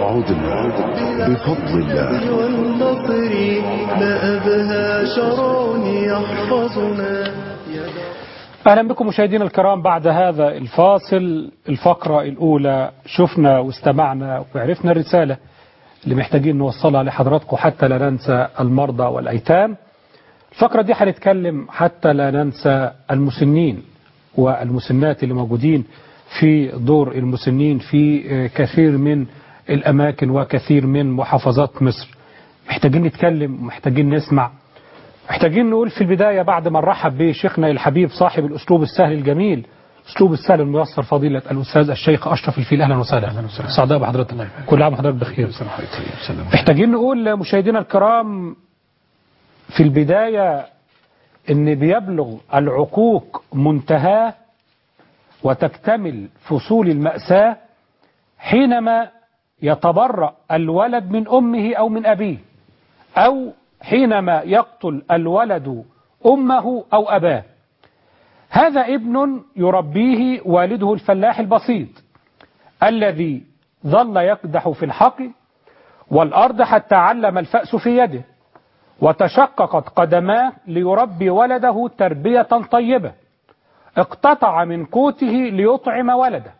عدنا بفضل الله والنصر ما أبهى شرون يحفظنا أهلا بكم مشاهدينا الكرام بعد هذا الفاصل الفقرة الأولى شفنا واستمعنا وعرفنا الرسالة اللي محتاجين نوصلها لحضراتكم حتى لا ننسى المرضى والأيتام الفقرة دي هنتكلم حتى لا ننسى المسنين والمسنات اللي موجودين في دور المسنين في كثير من الأماكن وكثير من محافظات مصر محتاجين نتكلم ومحتاجين نسمع محتاجين نقول في البداية بعد ما نرحب بشيخنا الحبيب صاحب الأسلوب السهل الجميل أسلوب السهل الميسر فضيلة الأستاذ الشيخ أشرف الفيل أهلا وسهلا أهلا وسهلا سعداء بحضرتك كل عام وحضرتك بخير محتاجين نقول مشاهدينا الكرام في البداية ان بيبلغ العقوق منتهاه وتكتمل فصول المأساة حينما يتبرأ الولد من أمه أو من أبيه أو حينما يقتل الولد أمه أو أباه هذا ابن يربيه والده الفلاح البسيط الذي ظل يقدح في الحقل والأرض حتى علم الفأس في يده وتشققت قدماه ليربي ولده تربية طيبة اقتطع من قوته ليطعم ولده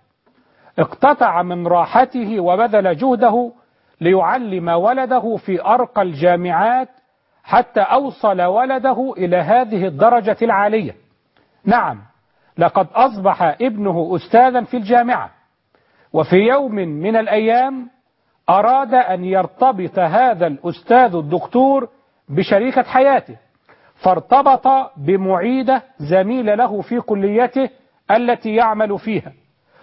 اقتطع من راحته وبذل جهده ليعلم ولده في أرقى الجامعات حتى أوصل ولده إلى هذه الدرجة العالية نعم لقد أصبح ابنه أستاذا في الجامعة وفي يوم من الأيام أراد أن يرتبط هذا الأستاذ الدكتور بشريكة حياته فارتبط بمعيدة زميلة له في كليته التي يعمل فيها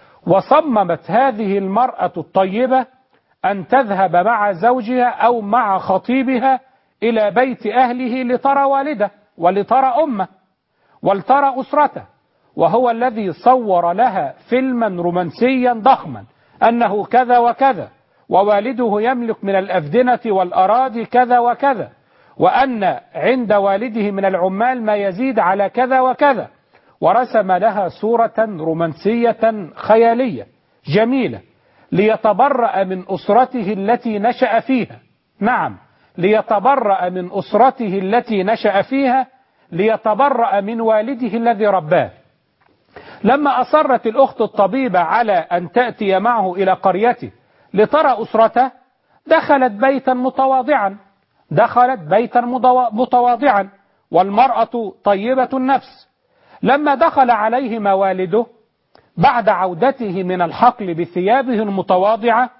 وصممت هذه المرأة الطيبة أن تذهب مع زوجها أو مع خطيبها إلى بيت أهله لترى والده ولترى أمه ولترى أسرته وهو الذي صور لها فيلما رومانسيا ضخما أنه كذا وكذا ووالده يملك من الأفدنة والأراضي كذا وكذا وأن عند والده من العمال ما يزيد على كذا وكذا ورسم لها صورة رومانسية خيالية جميلة ليتبرأ من أسرته التي نشأ فيها نعم ليتبرأ من أسرته التي نشأ فيها ليتبرأ من والده الذي رباه لما أصرت الأخت الطبيبة على أن تأتي معه إلى قريته لترى أسرته دخلت بيتا متواضعا دخلت بيتا متواضعا والمرأة طيبة النفس لما دخل عليهما والده بعد عودته من الحقل بثيابه المتواضعة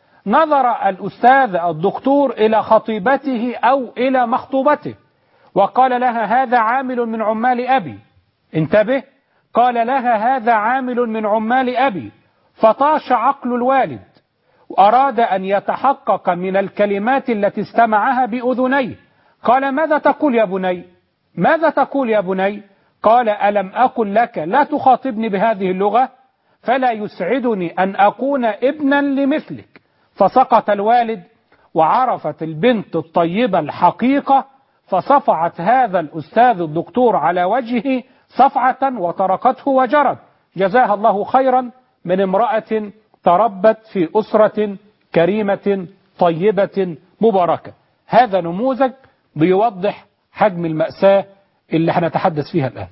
نظر الأستاذ الدكتور إلى خطيبته أو إلى مخطوبته وقال لها هذا عامل من عمال أبي انتبه قال لها هذا عامل من عمال أبي فطاش عقل الوالد وأراد أن يتحقق من الكلمات التي استمعها بأذنيه قال ماذا تقول يا بني ماذا تقول يا بني قال ألم أقل لك لا تخاطبني بهذه اللغة فلا يسعدني أن أكون ابنا لمثلك فسقط الوالد وعرفت البنت الطيبة الحقيقة فصفعت هذا الأستاذ الدكتور على وجهه صفعة وتركته وجرت جزاها الله خيرا من امرأة تربت في أسرة كريمة طيبة مباركة هذا نموذج بيوضح حجم المأساة اللي هنتحدث فيها الآن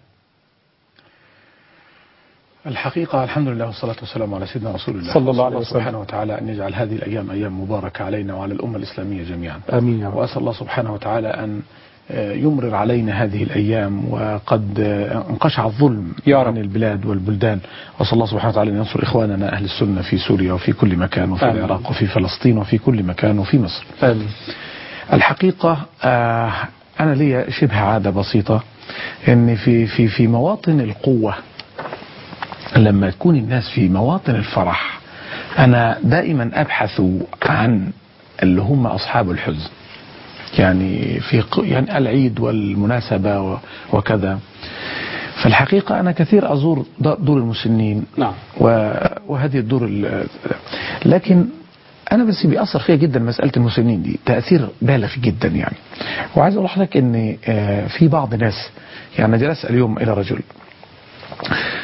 الحقيقة الحمد لله والصلاة والسلام على سيدنا رسول الله صلى الله عليه وأسأل وسلم. سبحانه وتعالى أن يجعل هذه الأيام أيام مباركة علينا وعلى الأمة الإسلامية جميعا آمين يا رب وأسأل الله سبحانه وتعالى أن آه، يمرر علينا هذه الأيام وقد آه، انقشع الظلم يا رب. عن البلاد والبلدان وأسأل الله سبحانه وتعالى أن ينصر إخواننا أهل السنة في سوريا وفي كل مكان وفي آمين. العراق وفي فلسطين وفي كل مكان وفي مصر آمين الحقيقة آه، أنا لي شبه عادة بسيطة أن في في في مواطن القوة لما تكون الناس في مواطن الفرح أنا دائما أبحث عن اللي هم أصحاب الحزن يعني في ق- يعني العيد والمناسبة و- وكذا فالحقيقة أنا كثير أزور د- دور المسنين نعم و- وهذه الدور ال- لكن انا بس بيأثر فيا جدا مساله المسنين دي تاثير بالغ جدا يعني وعايز اقول لحضرتك ان آه، في بعض ناس يعني أنا جلست اليوم الى رجل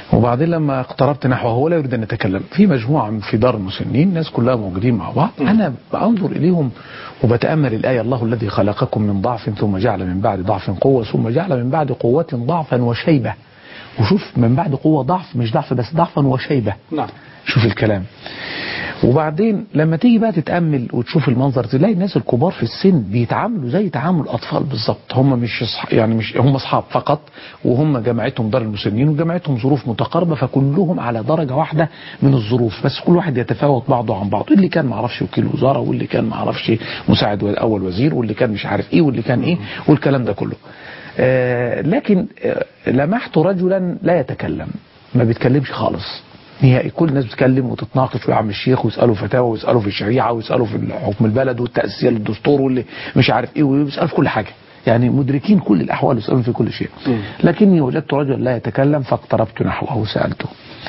وبعدين لما اقتربت نحوه هو لا يريد ان يتكلم في مجموعه في دار المسنين الناس كلها موجودين مع بعض انا بانظر اليهم وبتامل الايه الله الذي خلقكم من ضعف ثم جعل من بعد ضعف قوه ثم جعل من بعد قوه ضعفا وشيبه وشوف من بعد قوه ضعف مش ضعف بس ضعفا وشيبه نعم شوف الكلام وبعدين لما تيجي بقى تتامل وتشوف المنظر تلاقي الناس الكبار في السن بيتعاملوا زي تعامل الاطفال بالظبط هم مش أصح- يعني مش هم اصحاب فقط وهم جماعتهم دار المسنين وجماعتهم ظروف متقاربه فكلهم على درجه واحده من الظروف بس كل واحد يتفاوت بعضه عن بعض اللي كان ما اعرفش وكيل وزاره واللي كان ما اعرفش مساعد اول وزير واللي كان مش عارف ايه واللي كان ايه والكلام ده كله آه لكن آه لمحت رجلا لا يتكلم ما بيتكلمش خالص نهائي كل الناس بتتكلم وتتناقش ويا عم الشيخ ويسالوا فتاوى ويسالوا في الشريعه ويسالوا في حكم البلد والتاسيس للدستور واللي مش عارف ايه ويسالوا في كل حاجه يعني مدركين كل الاحوال ويسالون في كل شيء لكني وجدت رجلا لا يتكلم فاقتربت نحوه وسالته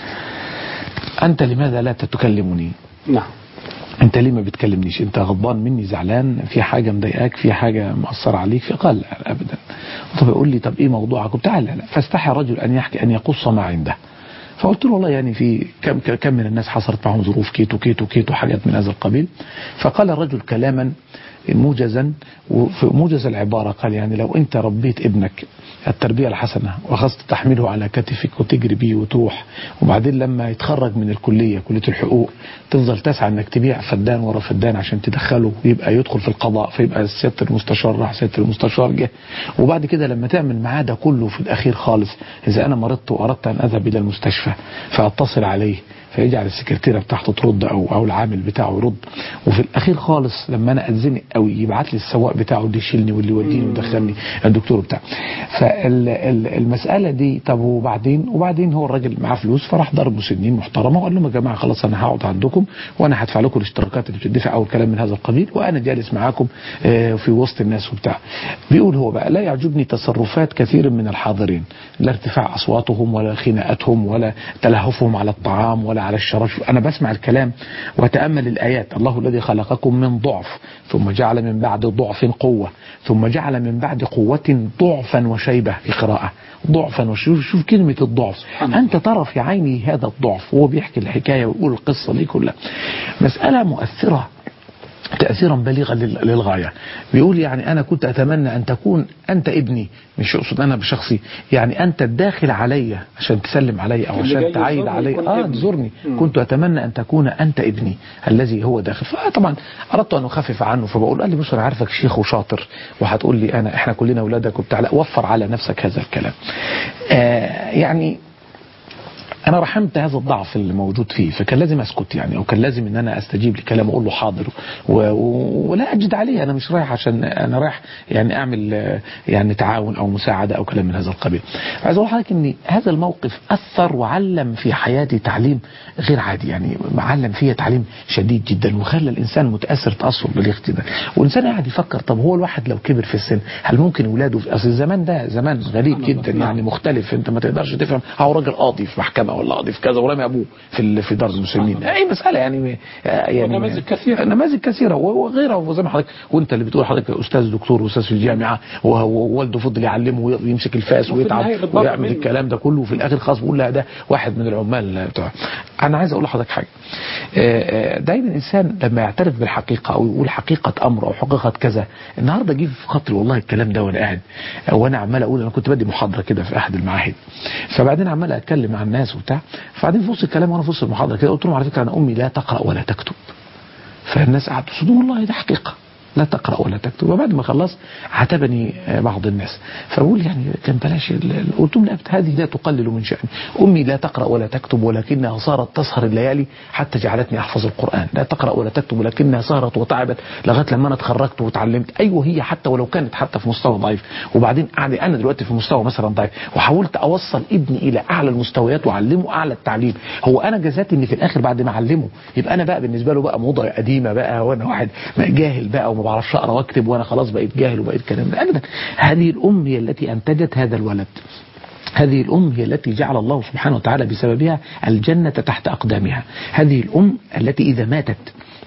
انت لماذا لا تتكلمني نعم انت ليه ما بتكلمنيش انت غضبان مني زعلان في حاجه مضايقاك في حاجه مأثره عليك فقال لا ابدا طب يقول لي طب ايه موضوعك وبتاع لا لا فاستحى الرجل ان يحكي ان يقص ما عنده فقلت له والله يعني في كم كم من الناس حصلت معهم ظروف كيتو كيتو كيتو حاجات من هذا القبيل فقال الرجل كلاما موجزا وفي موجز العبارة قال يعني لو أنت ربيت ابنك التربية الحسنة وأخذت تحمله على كتفك وتجري بيه وتروح وبعدين لما يتخرج من الكلية كلية الحقوق تفضل تسعى انك تبيع فدان ورا فدان عشان تدخله ويبقى يدخل في القضاء فيبقى سيادة المستشار راح سيادة المستشار جه وبعد كده لما تعمل معاه ده كله في الأخير خالص إذا أنا مرضت وأردت أن أذهب إلى المستشفى فأتصل عليه فيجعل السكرتيرة بتاعته ترد أو أو العامل بتاعه يرد وفي الأخير خالص لما أنا أتزنق قوي يبعت لي السواق بتاعه اللي يشيلني واللي يوديني ويدخلني الدكتور بتاعه فالمسألة دي طب وبعدين وبعدين هو الراجل معاه فلوس فراح ضرب مسنين محترمة وقال لهم يا جماعة خلاص أنا هقعد عندكم وأنا هدفع لكم الاشتراكات اللي بتدفع أو الكلام من هذا القبيل وأنا جالس معاكم آه، في وسط الناس وبتاع بيقول هو بقى لا يعجبني تصرفات كثير من الحاضرين لا ارتفاع أصواتهم ولا خناقاتهم ولا تلهفهم على الطعام ولا على الشراب أنا بسمع الكلام وأتأمل الآيات الله الذي خلقكم من ضعف ثم جعل من بعد ضعف قوة ثم جعل من بعد قوة ضعفا وشيبة في قراءة ضعفا وشوف شوف كلمة الضعف أنت ترى في عيني هذا الضعف وهو بيحكي الحكاية ويقول القصة دي كلها مسألة مؤثرة تأثيرا بليغا لل- للغاية بيقول يعني أنا كنت أتمنى أن تكون أنت ابني مش أقصد أنا بشخصي يعني أنت الداخل علي عشان تسلم علي أو اللي جاي عشان تعايد يزورني علي يكون آه ابني. تزورني مم. كنت أتمنى أن تكون أنت ابني الذي هو داخل فطبعا أردت أن أخفف عنه فبقول قال لي بص أنا عارفك شيخ وشاطر وهتقول لي أنا إحنا كلنا أولادك وبتاع لا وفر على نفسك هذا الكلام آه يعني انا رحمت هذا الضعف اللي موجود فيه فكان لازم اسكت يعني او كان لازم ان انا استجيب لكلامه اقول له حاضر و... و... ولا اجد عليه انا مش رايح عشان انا رايح يعني اعمل آه، يعني تعاون او مساعده او كلام من هذا القبيل عايز اقول لحضرتك ان هذا الموقف اثر وعلم في حياتي تعليم غير عادي يعني علم فيها تعليم شديد جدا وخلى الانسان متاثر تاثر بليغ جدا والانسان قاعد يفكر طب هو الواحد لو كبر في السن هل ممكن اولاده في اصل الزمان ده زمان غريب جدا يعني مختلف انت ما تقدرش تفهم هو راجل قاضي في محكمه ولا قاضي في كذا ورامي ابوه في ال- في دار المسلمين اي مساله يعني يعني ونماذج كثيرة. نماذج كثيره و- وغيرها وزي ما حضرتك وانت اللي بتقول حضرتك استاذ دكتور واستاذ في الجامعه وهو- ووالده فضل يعلمه ويمسك الفاس وفي ويتعب النهاية بتضرب ويعمل منه. الكلام ده كله وفي الاخر خلاص بيقول لا ده واحد من العمال بتوع انا عايز اقول لحضرتك حاجه آه، آه، دايما الانسان لما يعترف بالحقيقه او يقول حقيقه امر او حقيقه كذا النهارده جه في خاطري والله الكلام ده وانا قاعد آه، وانا عمال اقول انا كنت بدي محاضره كده في احد المعاهد فبعدين عمال اتكلم مع الناس وبتاع فبعدين في وسط الكلام وانا في وسط المحاضره كده قلت لهم على فكره انا امي لا تقرا ولا تكتب فالناس قعدوا يصدقوا والله ده حقيقة لا تقرأ ولا تكتب وبعد ما خلص عاتبني آه، بعض الناس فبقول يعني كان بلاش ال- ال- قلت لهم لا هذه لا تقلل من شأني أمي لا تقرأ ولا تكتب ولكنها صارت تسهر الليالي حتى جعلتني أحفظ القرآن لا تقرأ ولا تكتب ولكنها سهرت وتعبت لغاية لما أنا اتخرجت وتعلمت أيوه هي حتى ولو كانت حتى في مستوى ضعيف وبعدين قاعد أنا دلوقتي في مستوى مثلا ضعيف وحاولت أوصل ابني إلى أعلى المستويات وأعلمه أعلى التعليم هو أنا جزاتي إن في الآخر بعد ما أعلمه يبقى أنا بقى بالنسبة له بقى موضة قديمة بقى وأنا واحد جاهل بقى وما بعرفش أقرأ وأكتب وأنا خلاص بقيت جاهل وبقيت كلام ده أبدا هذه الأم هي التي أنتجت هذا الولد هذه الأم هي التي جعل الله سبحانه وتعالى بسببها الجنة تحت أقدامها هذه الأم التي إذا ماتت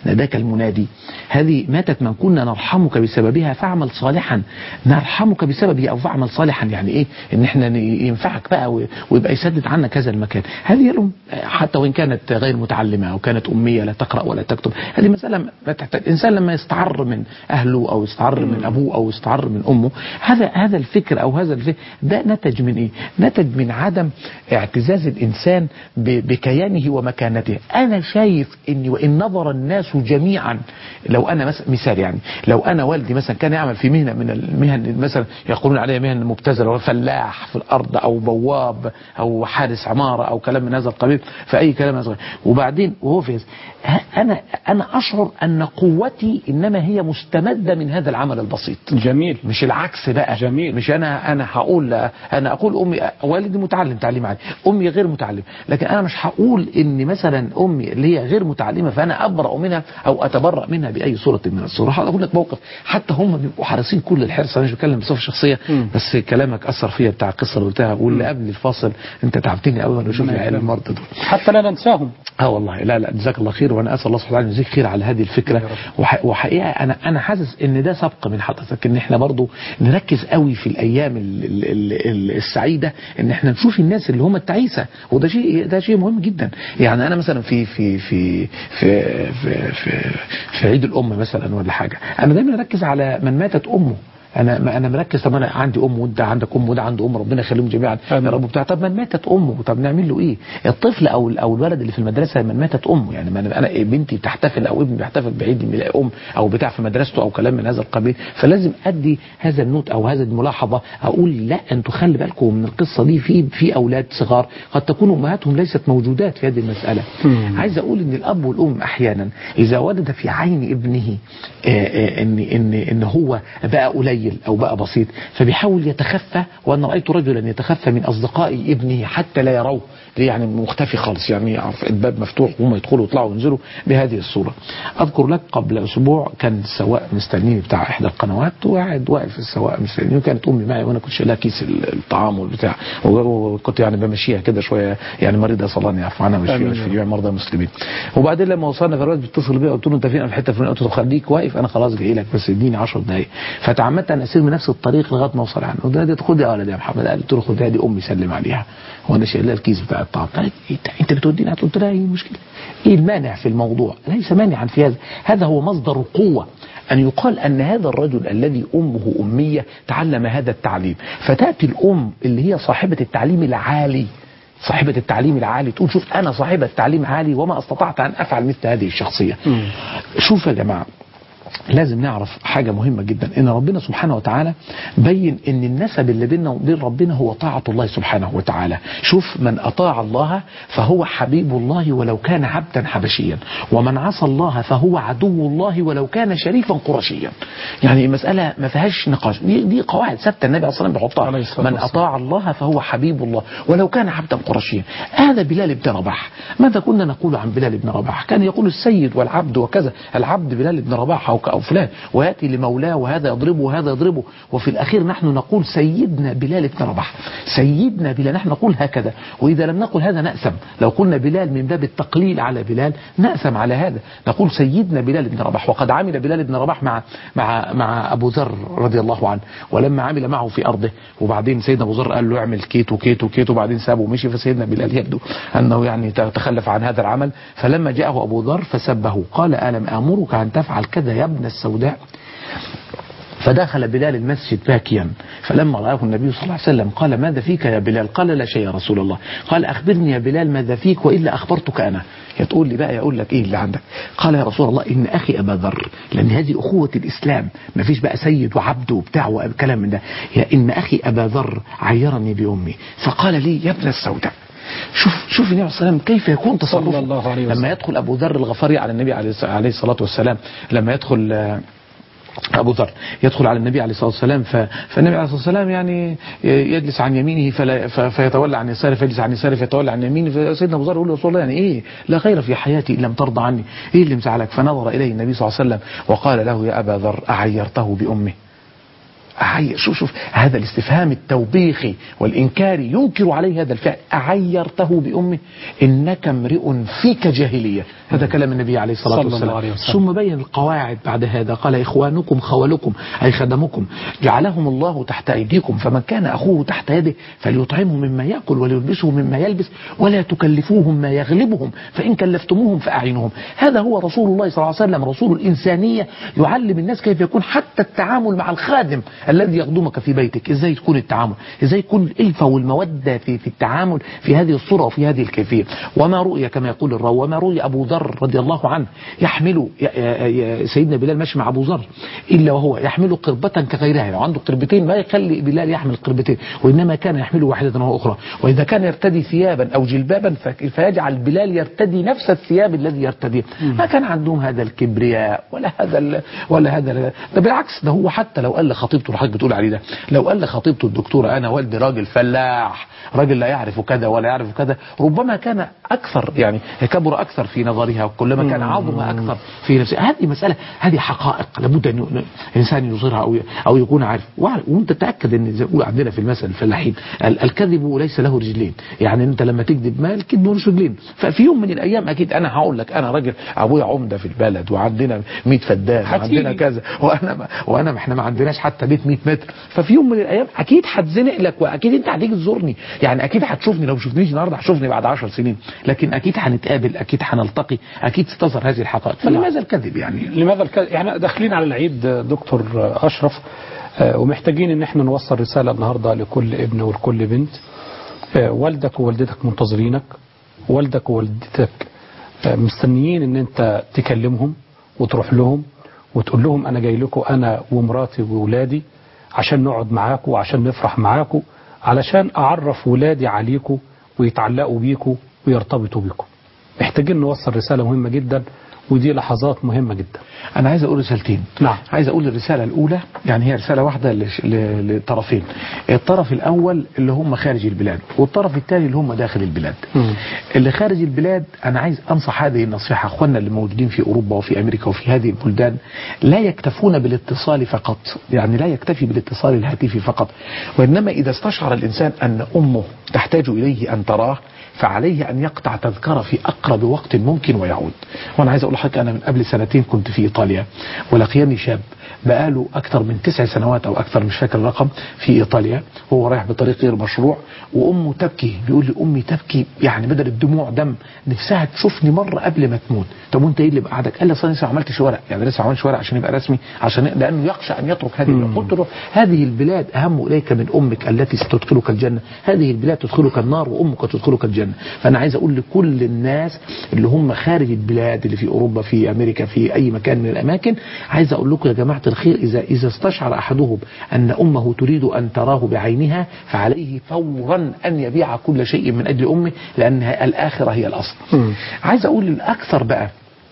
ناداك المنادي هذه ماتت من كنا نرحمك بسببها فاعمل صالحا نرحمك بسببه أو فاعمل صالحا يعني إيه إن إحنا ن- ينفعك بقى و- ويبقى يسدد عنك هذا المكان هذه الأم حتى وإن كانت غير متعلمة أو كانت أمية لا تقرأ ولا تكتب هذه مسألة ما تحتاج الإنسان لما يستعر من أهله أو يستعر من أبوه أو يستعر من أمه هذا هذا الفكر أو هذا الفكر ده نتج من إيه؟ نتج من عدم اعتزاز الإنسان ب- بكيانه ومكانته أنا شايف إني وإن نظر الناس جميعا لو أنا مثلا مثال يعني لو أنا والدي مثلا كان يعمل في مهنة من المهن مثلا يقولون عليها مهن مبتذلة هو فلاح في الأرض أو بواب أو حارس عمارة أو كلام من هذا القبيل فأي كلام هذا وبعدين وهو في ه- أنا أنا أشعر أن قوتي إنما هي مستمدة من هذا العمل البسيط جميل مش العكس بقى جميل. مش انا انا هقول انا اقول امي والدي متعلم تعليم عالي امي غير متعلم لكن انا مش هقول ان مثلا امي اللي هي غير متعلمه فانا ابرا منها او اتبرا منها باي صوره من الصور هقول لك موقف حتى هم بيبقوا حريصين كل الحرص انا مش بتكلم بصفه شخصيه مم. بس كلامك اثر فيا بتاع القصه اللي قلتها واللي قبل الفاصل انت تعبتني قوي وانا بشوف ربنا العيال يكرمك. المرضى دول حتى لا ننساهم اه والله لا لا جزاك الله خير وانا اسال الله سبحانه وتعالى يجزيك خير على هذه الفكره يا رب. وح- وحقيقه انا انا حاسس ان ده سبق من حضرتك ان احنا برضو نركز قوي في الايام ال- ال- ال- ال- السعيده ان احنا نشوف الناس اللي هم التعيسه وده شيء ده شيء مهم جدا يعني انا مثلا في في في في في, في, في عيد الام مثلا ولا حاجه انا دايما اركز على من ماتت امه انا ما انا مركز طب انا عندي ام وانت عندك ام وده عنده ام ربنا يخليهم جميعا آمين. يا رب بتاع طب من ماتت امه طب نعمل له ايه الطفل او او الولد اللي في المدرسه من ماتت امه يعني ما انا انا بنتي بتحتفل او ابني بيحتفل بعيد ميلاد ام او بتاع في مدرسته او كلام من هذا القبيل فلازم ادي هذا النوت او هذه الملاحظه اقول لا انتوا خلي بالكم من القصه دي في في اولاد صغار قد تكون امهاتهم ليست موجودات في هذه المساله مم. عايز اقول ان الاب والام احيانا اذا وجد في عين ابنه آه، آه، ان ان ان هو بقى قليل او بقى بسيط فبيحاول يتخفى وانا رايت رجلا يتخفى من اصدقاء ابنه حتى لا يروه ليه يعني مختفي خالص يعني يعرف الباب مفتوح وهم يدخلوا ويطلعوا وينزلوا بهذه الصوره اذكر لك قبل اسبوع كان السواق مستنيني بتاع احدى القنوات وقاعد واقف السواق مستنيني وكانت امي معي وانا كنت شايلها كيس ال- الطعام والبتاع وكنت يعني بمشيها كده شويه يعني مريضه صلاه الله يعفو عنها مش في آمين مش يا في رب. جميع مرضى المسلمين وبعدين لما وصلنا في الوقت بيتصل بيا قلت له انت فين أنا في حته فلانيه قلت له خليك واقف انا خلاص جاي لك بس اديني 10 دقائق فتعمدت ان اسير من نفس الطريق لغايه ما اوصل عنه قلت له خد يا ولد يا محمد قلت له خد دي امي سلم عليها وانا شايل لها الكيس بتاع الطعام قالت انت انت بتوديني قلت لها ايه المشكله؟ ايه المانع في الموضوع؟ ليس مانعا في هذا هذا هو مصدر القوه أن يقال أن هذا الرجل الذي أمه أمية تعلم هذا التعليم فتأتي الأم اللي هي صاحبة التعليم العالي صاحبة التعليم العالي تقول شوف أنا صاحبة تعليم عالي وما استطعت أن أفعل مثل هذه الشخصية مم. شوف يا جماعة لازم نعرف حاجة مهمة جدا ان ربنا سبحانه وتعالى بين ان النسب اللي بيننا وبين ربنا هو طاعة الله سبحانه وتعالى شوف من اطاع الله فهو حبيب الله ولو كان عبدا حبشيا ومن عصى الله فهو عدو الله ولو كان شريفا قرشيا يعني المسألة ما فيهاش نقاش دي, دي قواعد ثابتة النبي صلى الله عليه وسلم عليه بيحطها الصلاة من والسلام. أطاع الله فهو حبيب الله ولو كان عبدا قرشيا هذا بلال بن رباح ماذا كنا نقول عن بلال بن رباح كان يقول السيد والعبد وكذا العبد بلال بن رباح أو أو فلان ويأتي لمولاه وهذا يضربه وهذا يضربه وفي الأخير نحن نقول سيدنا بلال بن رباح سيدنا بلال نحن نقول هكذا وإذا لم نقل هذا نأسم لو قلنا بلال من باب التقليل على بلال نأسم على هذا نقول سيدنا بلال بن رباح وقد عمل بلال بن رباح مع مع مع أبو ذر رضي الله عنه ولما عمل معه في أرضه وبعدين سيدنا أبو ذر قال له اعمل كيت وكيت وكيت وبعدين سابه ومشي فسيدنا بلال يبدو أنه يعني تخلف عن هذا العمل فلما جاءه أبو ذر فسبه قال ألم آمرك أن تفعل كذا يا ابن السوداء فدخل بلال المسجد باكيا فلما رآه النبي صلى الله عليه وسلم قال ماذا فيك يا بلال قال لا شيء يا رسول الله قال أخبرني يا بلال ماذا فيك وإلا أخبرتك أنا يا تقول لي بقى يقول لك إيه اللي عندك قال يا رسول الله إن أخي أبا ذر لأن هذه أخوة الإسلام ما فيش بقى سيد وعبد وبتاع وكلام من ده يا إن أخي أبا ذر عيرني بأمي فقال لي يا ابن السوداء شوف شوف النبي صلى الله عليه وسلم كيف يكون تصرفه صلى الله عليه وسلم. لما يدخل أبو ذر الغفاري على النبي عليه عليه الصلاة والسلام لما يدخل آه، أبو ذر يدخل على النبي عليه الصلاة والسلام ف... فالنبي عليه الصلاة والسلام يعني يجلس عن يمينه فلا... ف... فيتولى عن يساره فيجلس عن يساره فيتولى عن يمينه فسيدنا أبو ذر يقول له رسول الله يعني إيه لا خير في حياتي إن لم ترضى عني إيه اللي مزعلك فنظر إليه النبي صلى الله عليه وسلم وقال له يا أبا ذر أعيرته بأمه أعير شوف شوف هذا الاستفهام التوبيخي والإنكاري ينكر عليه هذا الفعل أعيرته بأمه إنك امرئ فيك جاهلية هذا كلام النبي عليه الصلاة صلى الله والسلام عليه وسلم. ثم بين القواعد بعد هذا قال إخوانكم خولكم أي خدمكم جعلهم الله تحت أيديكم فمن كان أخوه تحت يده فليطعمه مما يأكل وليلبسه مما يلبس ولا تكلفوهم ما يغلبهم فإن كلفتموهم فأعينهم هذا هو رسول الله صلى الله عليه وسلم رسول الإنسانية يعلم الناس كيف يكون حتى التعامل مع الخادم الذي يخدمك في بيتك إزاي يكون التعامل إزاي يكون الألفة والمودة في, في التعامل في هذه الصورة وفي هذه الكيفية وما رؤي كما يقول الراوي وما رؤي أبو ذر رضي الله عنه يحمل ي- ي- سيدنا بلال ماشي مع أبو ذر إلا وهو يحمل قربة كغيرها لو عنده قربتين ما يخلي بلال يحمل قربتين وإنما كان يحمل واحدة وأخرى وإذا كان يرتدي ثيابا أو جلبابا ف- فيجعل بلال يرتدي نفس الثياب الذي يرتديه ما كان عندهم هذا الكبرياء ولا هذا ال- ولا هذا ال- ده بالعكس ده هو حتى لو قال لخطيبته اللي حضرتك بتقول عليه ده لو قال لخطيبته الدكتورة أنا والدي راجل فلاح راجل لا يعرف كذا ولا يعرف كذا ربما كان أكثر يعني كبر أكثر في نظرها وكلما كان عظم أكثر في نفسه هذه مسألة هذه حقائق لابد أن ي- الإنسان يظهرها أو ي- أو يكون عارف وع- وأنت تأكد أن زي ما بيقولوا عندنا في المثل الفلاحين ال- الكذب ليس له رجلين يعني أنت لما تكذب ما الكذب ملوش رجلين ففي يوم من الأيام أكيد أنا هقول لك أنا راجل أبويا عمدة في البلد وعندنا 100 فدان هتيجي. وعندنا كذا وانا ما وانا ما احنا ما عندناش حتى بيت 100 متر ففي يوم من الايام اكيد هتزنق لك واكيد انت هتيجي تزورني يعني اكيد هتشوفني لو شفتنيش النهارده هتشوفني بعد 10 سنين لكن اكيد هنتقابل اكيد هنلتقي اكيد ستظهر هذه الحقائق فلماذا الكذب يعني لماذا الك... يعني داخلين على العيد دكتور أشرف آه، ومحتاجين ان احنا نوصل رسالة النهاردة لكل ابن ولكل بنت آه، والدك ووالدتك منتظرينك والدك ووالدتك آه، مستنيين ان انت تكلمهم وتروح لهم وتقول لهم انا جاي لكم انا ومراتي وولادي عشان نقعد معاكم وعشان نفرح معاكم علشان اعرف ولادي عليكم ويتعلقوا بيكم ويرتبطوا بيكم محتاجين نوصل رسالة مهمة جدا ودي لحظات مهمة جدا انا عايز اقول رسالتين نعم. عايز اقول الرساله الاولى يعني هي رساله واحده لش- ل- لطرفين الطرف الاول اللي هم خارج البلاد والطرف الثاني اللي هم داخل البلاد مم. اللي خارج البلاد انا عايز انصح هذه النصيحه اخواننا اللي موجودين في اوروبا وفي امريكا وفي هذه البلدان لا يكتفون بالاتصال فقط يعني لا يكتفي بالاتصال الهاتفي فقط وانما اذا استشعر الانسان ان امه تحتاج اليه ان تراه فعليه ان يقطع تذكره في اقرب وقت ممكن ويعود وانا عايز اقول لحضرتك انا من قبل سنتين كنت في ايطاليا ولقيني شاب بقاله اكثر من تسع سنوات او اكثر مش فاكر الرقم في ايطاليا وهو رايح بطريق غير مشروع وامه تبكي بيقول لي امي تبكي يعني بدل الدموع دم نفسها تشوفني مره قبل ما تموت طب وانت ايه اللي بقعدك قال لي اصل أنا لسه ما عملتش ورق يعني لسه ما عملتش ورق عشان يبقى رسمي عشان لانه يخشى ان يترك هذه البلاد قلت له هذه البلاد اهم اليك من امك التي ستدخلك الجنه هذه البلاد تدخلك النار وامك تدخلك الجنه فانا عايز اقول لكل الناس اللي هم خارج البلاد اللي في اوروبا في امريكا في اي مكان من الاماكن عايز اقول لكم يا جماعه الخير اذا اذا استشعر احدهم ان امه تريد ان تراه بعينها فعليه فورا ان يبيع كل شيء من اجل امه لان الاخره هي الاصل عايز اقول الاكثر بقى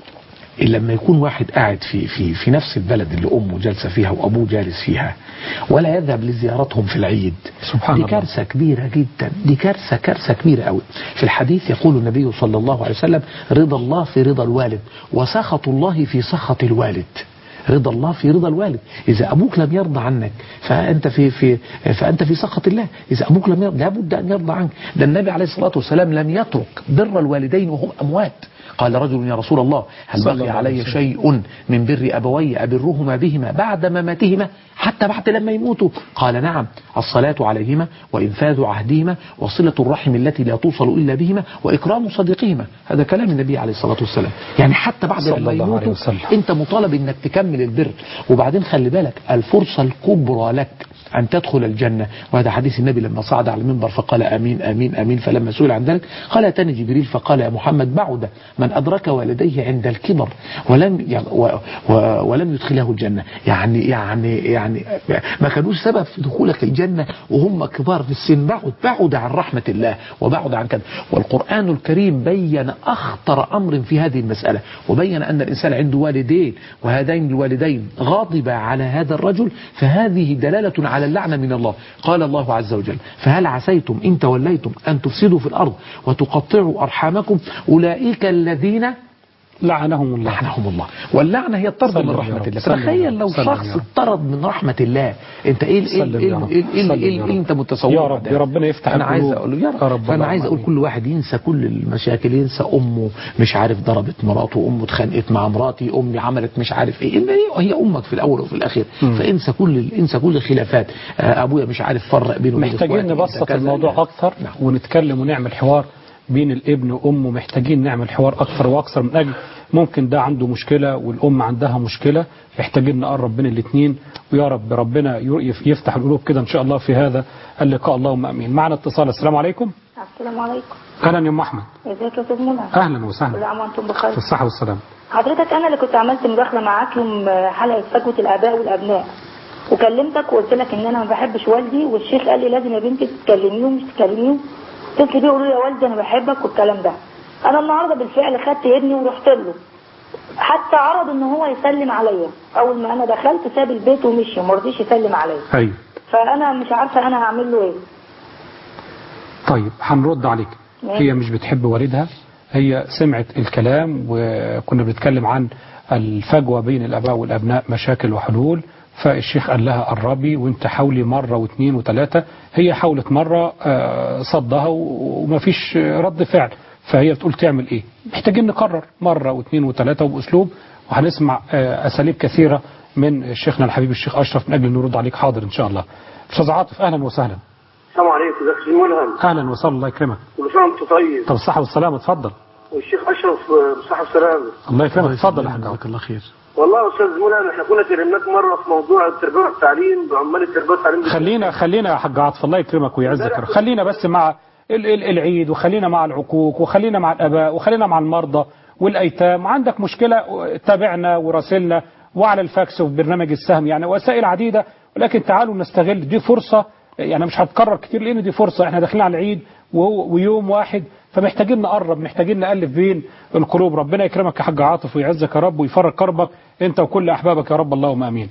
لما يكون واحد قاعد في في في نفس البلد اللي امه جالسه فيها وابوه جالس فيها ولا يذهب لزيارتهم في العيد سبحان دي الله. كارثه كبيره جدا دي كارثه كارثه كبيره قوي في الحديث يقول النبي صلى الله عليه وسلم رضا الله في رضا الوالد وسخط الله في سخط الوالد رضا الله في رضا الوالد إذا أبوك لم يرضى عنك فأنت في في فأنت في سخط الله إذا أبوك لم يرضى لابد أن يرضى عنك ده النبي عليه الصلاة والسلام لم يترك بر الوالدين وهم أموات قال رجل يا رسول الله هل صلى بقي الله عليه علي وسلم. شيء من بر أبوي أبرهما بهما بعد مماتهما حتى بعد لما يموتوا قال نعم الصلاة عليهما وإنفاذ عهدهما وصلة الرحم التي لا توصل إلا بهما وإكرام صديقهما هذا كلام النبي عليه الصلاة والسلام يعني حتى بعد صلى لما الله عليه يموتوا وسلم. انت مطالب انك تكمل البر وبعدين خلي بالك الفرصة الكبرى لك أن تدخل الجنة وهذا حديث النبي لما صعد على المنبر فقال آمين آمين آمين فلما سئل عن ذلك قال أتاني جبريل فقال يا محمد بعد من أدرك والديه عند الكبر ولم ي- و و ولم يدخله الجنة يعني يعني يعني ما كانوش سبب في دخولك الجنة وهم كبار في السن بعد بعد عن رحمة الله وبعد عن كذا والقرآن الكريم بين أخطر أمر في هذه المسألة وبين أن الإنسان عنده والدين وهذين الوالدين غاضبا على هذا الرجل فهذه دلالة على اللعنة من الله قال الله عز وجل فهل عسيتم إن توليتم أن تفسدوا في الأرض وتقطعوا أرحامكم أولئك الذين لعنهم الله لعنهم الله واللعنه هي الطرد سلم من يا رحمه رب. الله سلم يا تخيل رب. لو سلم يا شخص رب. اطرد من رحمه الله انت ايه ايه سلم ايه يا رب. ايه ايه سلم ايه يا اللي رب. انت متصور يا رب. يا ربنا يفتح انا عايز القلوب. اقول له يا يا رب رب فانا اللهم عايز اقول آمين. كل واحد ينسى كل المشاكل ينسى امه مش عارف ضربت مراته امه اتخانقت مع مراتي امي عملت مش عارف ايه إن هي- هي امك في الاول وفي الاخير مم. فانسى كل انسى كل الخلافات آه، ابويا مش عارف فرق بينه وبين محتاجين إخواتي، أنت نبسط كذا. الموضوع لا. أكثر نعم. ونتكلم ونعمل حوار بين الابن وأمه محتاجين نعمل حوار أكثر وأكثر من أجل ممكن ده عنده مشكلة والأم عندها مشكلة محتاجين نقرب بين الاثنين ويا رب ربنا يف- يفتح القلوب كده إن شاء الله في هذا اللقاء اللهم أمين معنا اتصال السلام عليكم السلام عليكم أهلا يا أم أحمد ازيك يا استاذ منى أهلا كل وسهلا عام وانتم بخير في الصحة والسلام حضرتك انا اللي كنت عملت مداخله معاك يوم حلقه فجوه الاباء والابناء وكلمتك وقلت لك ان انا ما بحبش والدي والشيخ قال لي لازم يا بنتي تكلميه ومش تكلميه اتصلي بيه وقولي له يا والدي انا بحبك والكلام ده انا النهارده بالفعل خدت ابني ورحت له حتى عرض ان هو يسلم عليا اول ما انا دخلت ساب البيت ومشي وما رضيش يسلم عليا أيوه فانا مش عارفه انا هعمل له ايه طيب هنرد عليك ماشي. هي مش بتحب والدها هي سمعت الكلام وكنا بنتكلم عن الفجوة بين الآباء والأبناء مشاكل وحلول فالشيخ قال لها قربي وانت حاولي مرة واثنين وثلاثة هي حاولت مرة آه، صدها و- ومفيش رد فعل فهي بتقول تعمل ايه محتاجين نقرر مرة واثنين وثلاثة وبأسلوب وهنسمع آه، أساليب كثيرة من شيخنا الحبيب الشيخ أشرف من أجل أن نرد عليك حاضر إن شاء الله أستاذ عاطف أهلا وسهلا السلام عليكم ازيك يا استاذ ملهم أهلا وسهلا الله يكرمك كل سنه وانت طيب طب الصحة والسلامة اتفضل والشيخ اشرف آه، بالصحه والسلامه الله يكرمك اتفضل يا حاج عوض. جزاك الله خير والله يا استاذ ملهم احنا كنا كلمناك مره في موضوع التربيه والتعليم بعمال التربيه والتعليم خلينا خلينا يا حاج عاطف الله يكرمك ويعزك خلينا بس مع ال- ال- العيد وخلينا مع العقوق وخلينا مع الاباء وخلينا مع المرضى والايتام عندك مشكله تابعنا وراسلنا وعلى الفاكس وفي برنامج السهم يعني وسائل عديده ولكن تعالوا نستغل دي فرصه يعني مش هتكرر كتير لان دي فرصه احنا داخلين على العيد وهو ويوم واحد فمحتاجين نقرب محتاجين نالف بين القلوب ربنا يكرمك يا حاج عاطف ويعزك يا رب ويفرج كربك انت وكل احبابك يا رب اللهم امين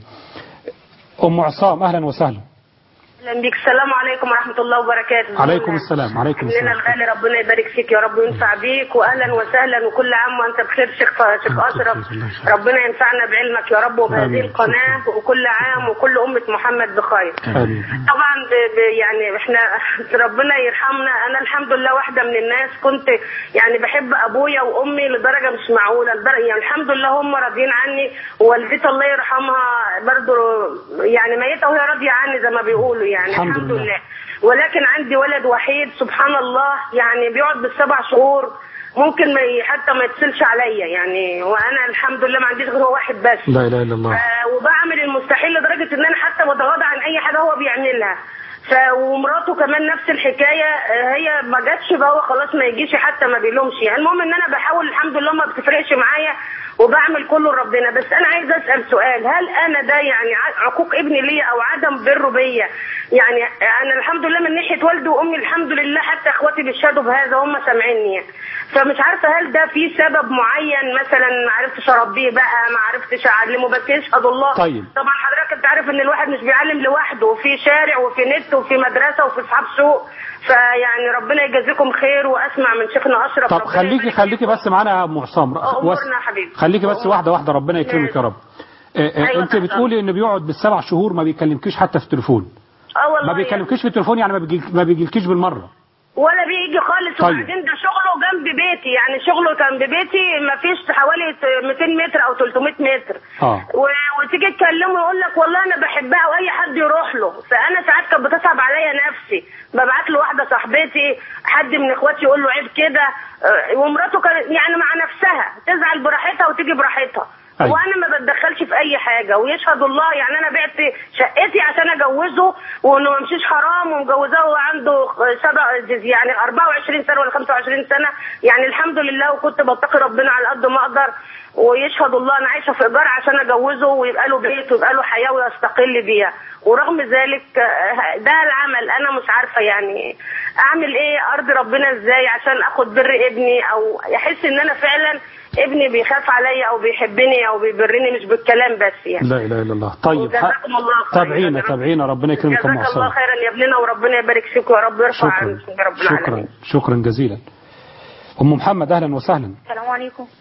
ام عصام اهلا وسهلا اهلا بيك السلام عليكم ورحمه الله وبركاته عليكم السلام عليكم لنا السلام الغالي ربنا يبارك فيك يا رب وينفع بيك واهلا وسهلا وكل عام وانت بخير شيخ شيخ اشرف ربنا ينفعنا بعلمك يا رب وبهذه آمين. القناه وكل عام وكل امه محمد بخير امين طبعا ب ب يعني احنا ربنا يرحمنا انا الحمد لله واحده من الناس كنت يعني بحب ابويا وامي لدرجه مش معقوله لدرجة يعني الحمد لله هم راضيين عني ووالدتي الله يرحمها برضو يعني ميته وهي راضيه عني زي ما بيقولوا يعني الحمد الحمد, لله. لله. ولكن عندي ولد وحيد سبحان الله يعني بيقعد بالسبع شهور ممكن ما ي- حتى ما يتصلش عليا يعني وانا الحمد لله ما عنديش غير هو واحد بس لا اله الا الله آه، وبعمل المستحيل لدرجة ان انا حتى بتغاضى عن اي حاجة هو بيعملها ف ومراته كمان نفس الحكاية آه، هي ما جاتش بقى هو خلاص ما يجيش حتى ما بيلومش يعني المهم ان انا بحاول الحمد لله ما بتفرقش معايا وبعمل كله لربنا بس انا عايز اسال سؤال هل انا ده يعني ع- عقوق ابني ليا او عدم بره بيا يعني انا الحمد لله من ناحيه والدي وامي الحمد لله حتى اخواتي بيشهدوا بهذا هم سامعيني فمش عارفه هل ده في سبب معين مثلا ما عرفتش اربيه بقى ما عرفتش اعلمه بس يشهد الله طيب. طبعا حضرتك انت عارف ان الواحد مش بيعلم لوحده وفي شارع وفي نت وفي مدرسه وفي اصحاب سوق فيعني ربنا يجازيكم خير واسمع من شيخنا اشرف طب ربنا خليكي يبارك خليكي فيكم. بس معانا يا ام عصام أمورنا وس- يا حبيبي. خليكي بس أمورنا. واحده واحده ربنا يكرمك يا رب آه، آه، أيوة انت طبعا. بتقولي انه بيقعد بالسبع شهور ما بيكلمكيش حتى في التليفون اه والله ما يعني. بيكلمكيش في التليفون يعني ما بيجي ما بيجيلكيش بالمره ولا بيجي خالص طيب. وبعدين ده شغله جنب بيتي يعني شغله كان ببيتي ما فيش حوالي 200 متر او 300 متر اه و- وتيجي تكلمه يقول لك والله انا بحبها واي حد يروح له فانا ساعات كانت بتصعب عليا نفسي ببعت له واحده صاحبتي حد من اخواتي يقول له عيب كده آه، ومراته كانت يعني مع نفسها تزعل براحتها وتيجي براحتها أيوة. وانا ما بتدخلش في اي حاجه ويشهد الله يعني انا بعت شقتي عشان اجوزه وانه ما يمشيش حرام ومجوزاه وهو عنده سبع يعني 24 سنه ولا 25 سنه يعني الحمد لله وكنت بتقي ربنا على قد ما اقدر ويشهد الله انا عايشه في ايجار عشان اجوزه ويبقى له بيت ويبقى له حياه ويستقل بيها ورغم ذلك آه، ده العمل انا مش عارفه يعني اعمل ايه ارضي ربنا ازاي عشان اخد بر ابني او يحس ان انا فعلا ابني بيخاف عليا او بيحبني او بيبرني مش بالكلام بس يعني لا اله الا الله طيب وجزاكم الله خيرا. تابعينا تابعينا ربنا يكرمك يا ام جزاك الله عصام خيرا يا ابننا وربنا يبارك فيك ويا رب يرفع شكرا عنك يا رب شكرا العالمين شكرا جزيلا ام محمد اهلا وسهلا السلام عليكم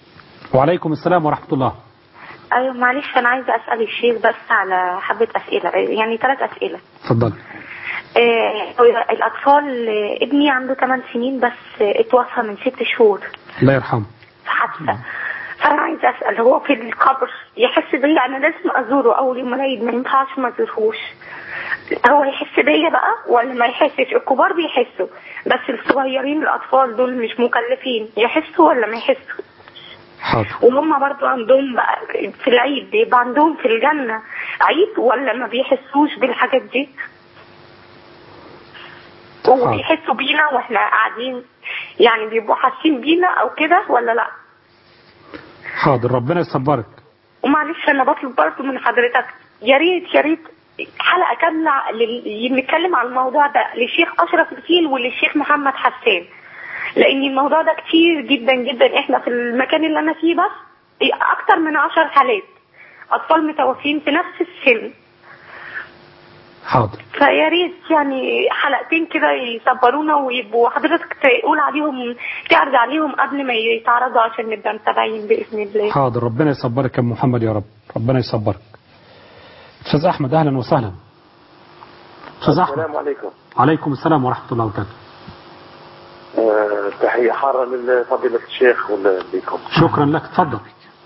وعليكم السلام ورحمة الله ايوه معلش انا عايزه اسال الشيخ بس على حبه اسئله يعني ثلاث اسئله اتفضل آه الاطفال آه، ابني عنده 8 سنين بس آه، اتوفى من ست شهور الله يرحمه في حادثه فانا عايزه اسال هو في القبر يحس بيا انا لازم ازوره اول يوم العيد ما ينفعش ما ازورهوش هو يحس بيا بقى ولا ما يحسش الكبار بيحسوا بس الصغيرين الاطفال دول مش مكلفين يحسوا ولا ما يحسوا حاضر وهم برضو عندهم بقى في العيد بيبقى عندهم في الجنة عيد ولا ما بيحسوش بالحاجات دي وبيحسوا بينا واحنا قاعدين يعني بيبقوا حاسين بينا او كده ولا لا حاضر ربنا يصبرك ومعلش انا بطلب برضو من حضرتك يا ريت يا ريت حلقة كاملة لل- نتكلم عن الموضوع ده للشيخ أشرف الفيل وللشيخ محمد حسان لأن الموضوع ده كتير جدا جدا احنا في المكان اللي أنا فيه بس أكتر من عشر حالات أطفال متوفين في نفس السن حاضر فيا ريت يعني حلقتين كده يصبرونا ويبقوا حضرتك تقول عليهم تعرض عليهم قبل ما يتعرضوا عشان نبقى متابعين بإذن الله حاضر ربنا يصبرك يا أم محمد يا رب ربنا يصبرك أستاذ أحمد أهلا وسهلا أستاذ أحمد السلام عليكم عليكم السلام ورحمة الله وبركاته آه، تحية حارة لفضيلة الشيخ ولكم شكرا لك تفضل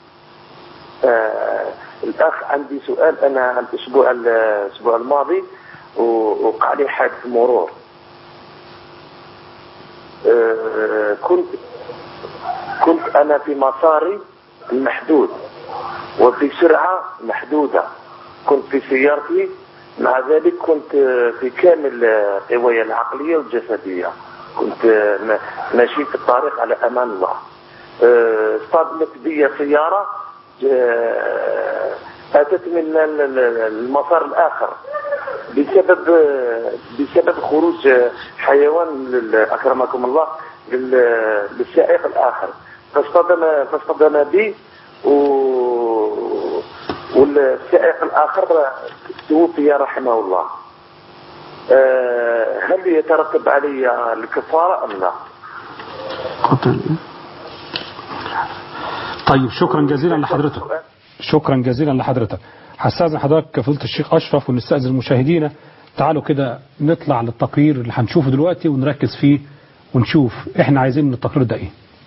آه، الأخ عندي سؤال أنا الأسبوع الأسبوع الماضي و- وقع لي حادث مرور آه، كنت كنت أنا في مساري المحدود وفي سرعة محدودة كنت في سيارتي مع ذلك كنت آه، في كامل آه، قواي العقلية والجسدية كنت آه، ما- ماشي في الطريق على أمان الله آه، اصطدمت بي سيارة آه، أتت من ال- ال- المسار الآخر بسبب آه، بسبب خروج آه، حيوان لل- أكرمكم الله لل- للسائق الآخر فاصطدم فاصطدم بي و والسائق الآخر توفي رحمه الله آه، هل يترتب علي الكفارة أم لا؟ قتل طيب شكرا جزيلا لحضرتك شكرا جزيلا لحضرتك هستاذن حضرتك فضيله الشيخ اشرف ونستاذن المشاهدين تعالوا كده نطلع للتقرير اللي هنشوفه دلوقتي ونركز فيه ونشوف احنا عايزين من التقرير ده ايه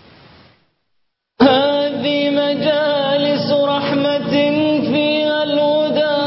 هذه مجالس رحمة فيها الهدى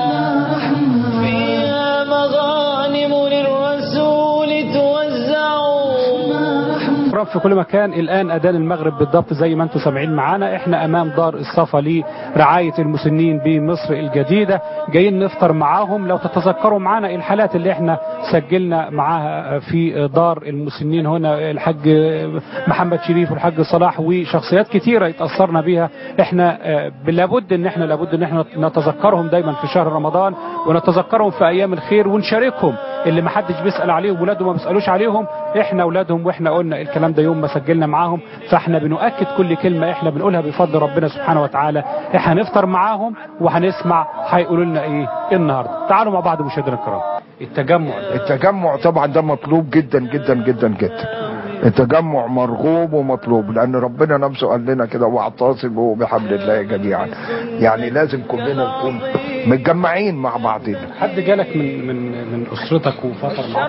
فيها مغانم للرسول توزع رب في كل مكان الآن أذان المغرب بالضبط زي ما انتم سامعين معانا احنا أمام دار الصفا لرعاية المسنين بمصر الجديدة جايين نفطر معاهم لو تتذكروا معانا الحالات اللي احنا سجلنا معاها في دار المسنين هنا الحاج محمد شريف والحاج صلاح وشخصيات كتيرة اتأثرنا بيها احنا آه، لابد ان احنا لابد ان احنا نتذكرهم دايما في شهر رمضان ونتذكرهم في ايام الخير ونشاركهم اللي ما حدش بيسأل عليهم ولاده ما بيسألوش عليهم احنا اولادهم واحنا قلنا الكلام ده يوم ما سجلنا معاهم فاحنا بنؤكد كل كلمة احنا بنقولها بفضل ربنا سبحانه وتعالى احنا هنفطر معاهم وهنسمع هيقولوا لنا ايه النهارده تعالوا مع بعض مشاهدينا الكرام التجمع التجمع طبعا ده مطلوب جدا جدا جدا جدا التجمع مرغوب ومطلوب لان ربنا نفسه قال لنا كده واعتصموا بحبل الله جميعا يعني لازم كلنا نكون متجمعين مع بعضنا حد جالك من من من اسرتك وفطر معاك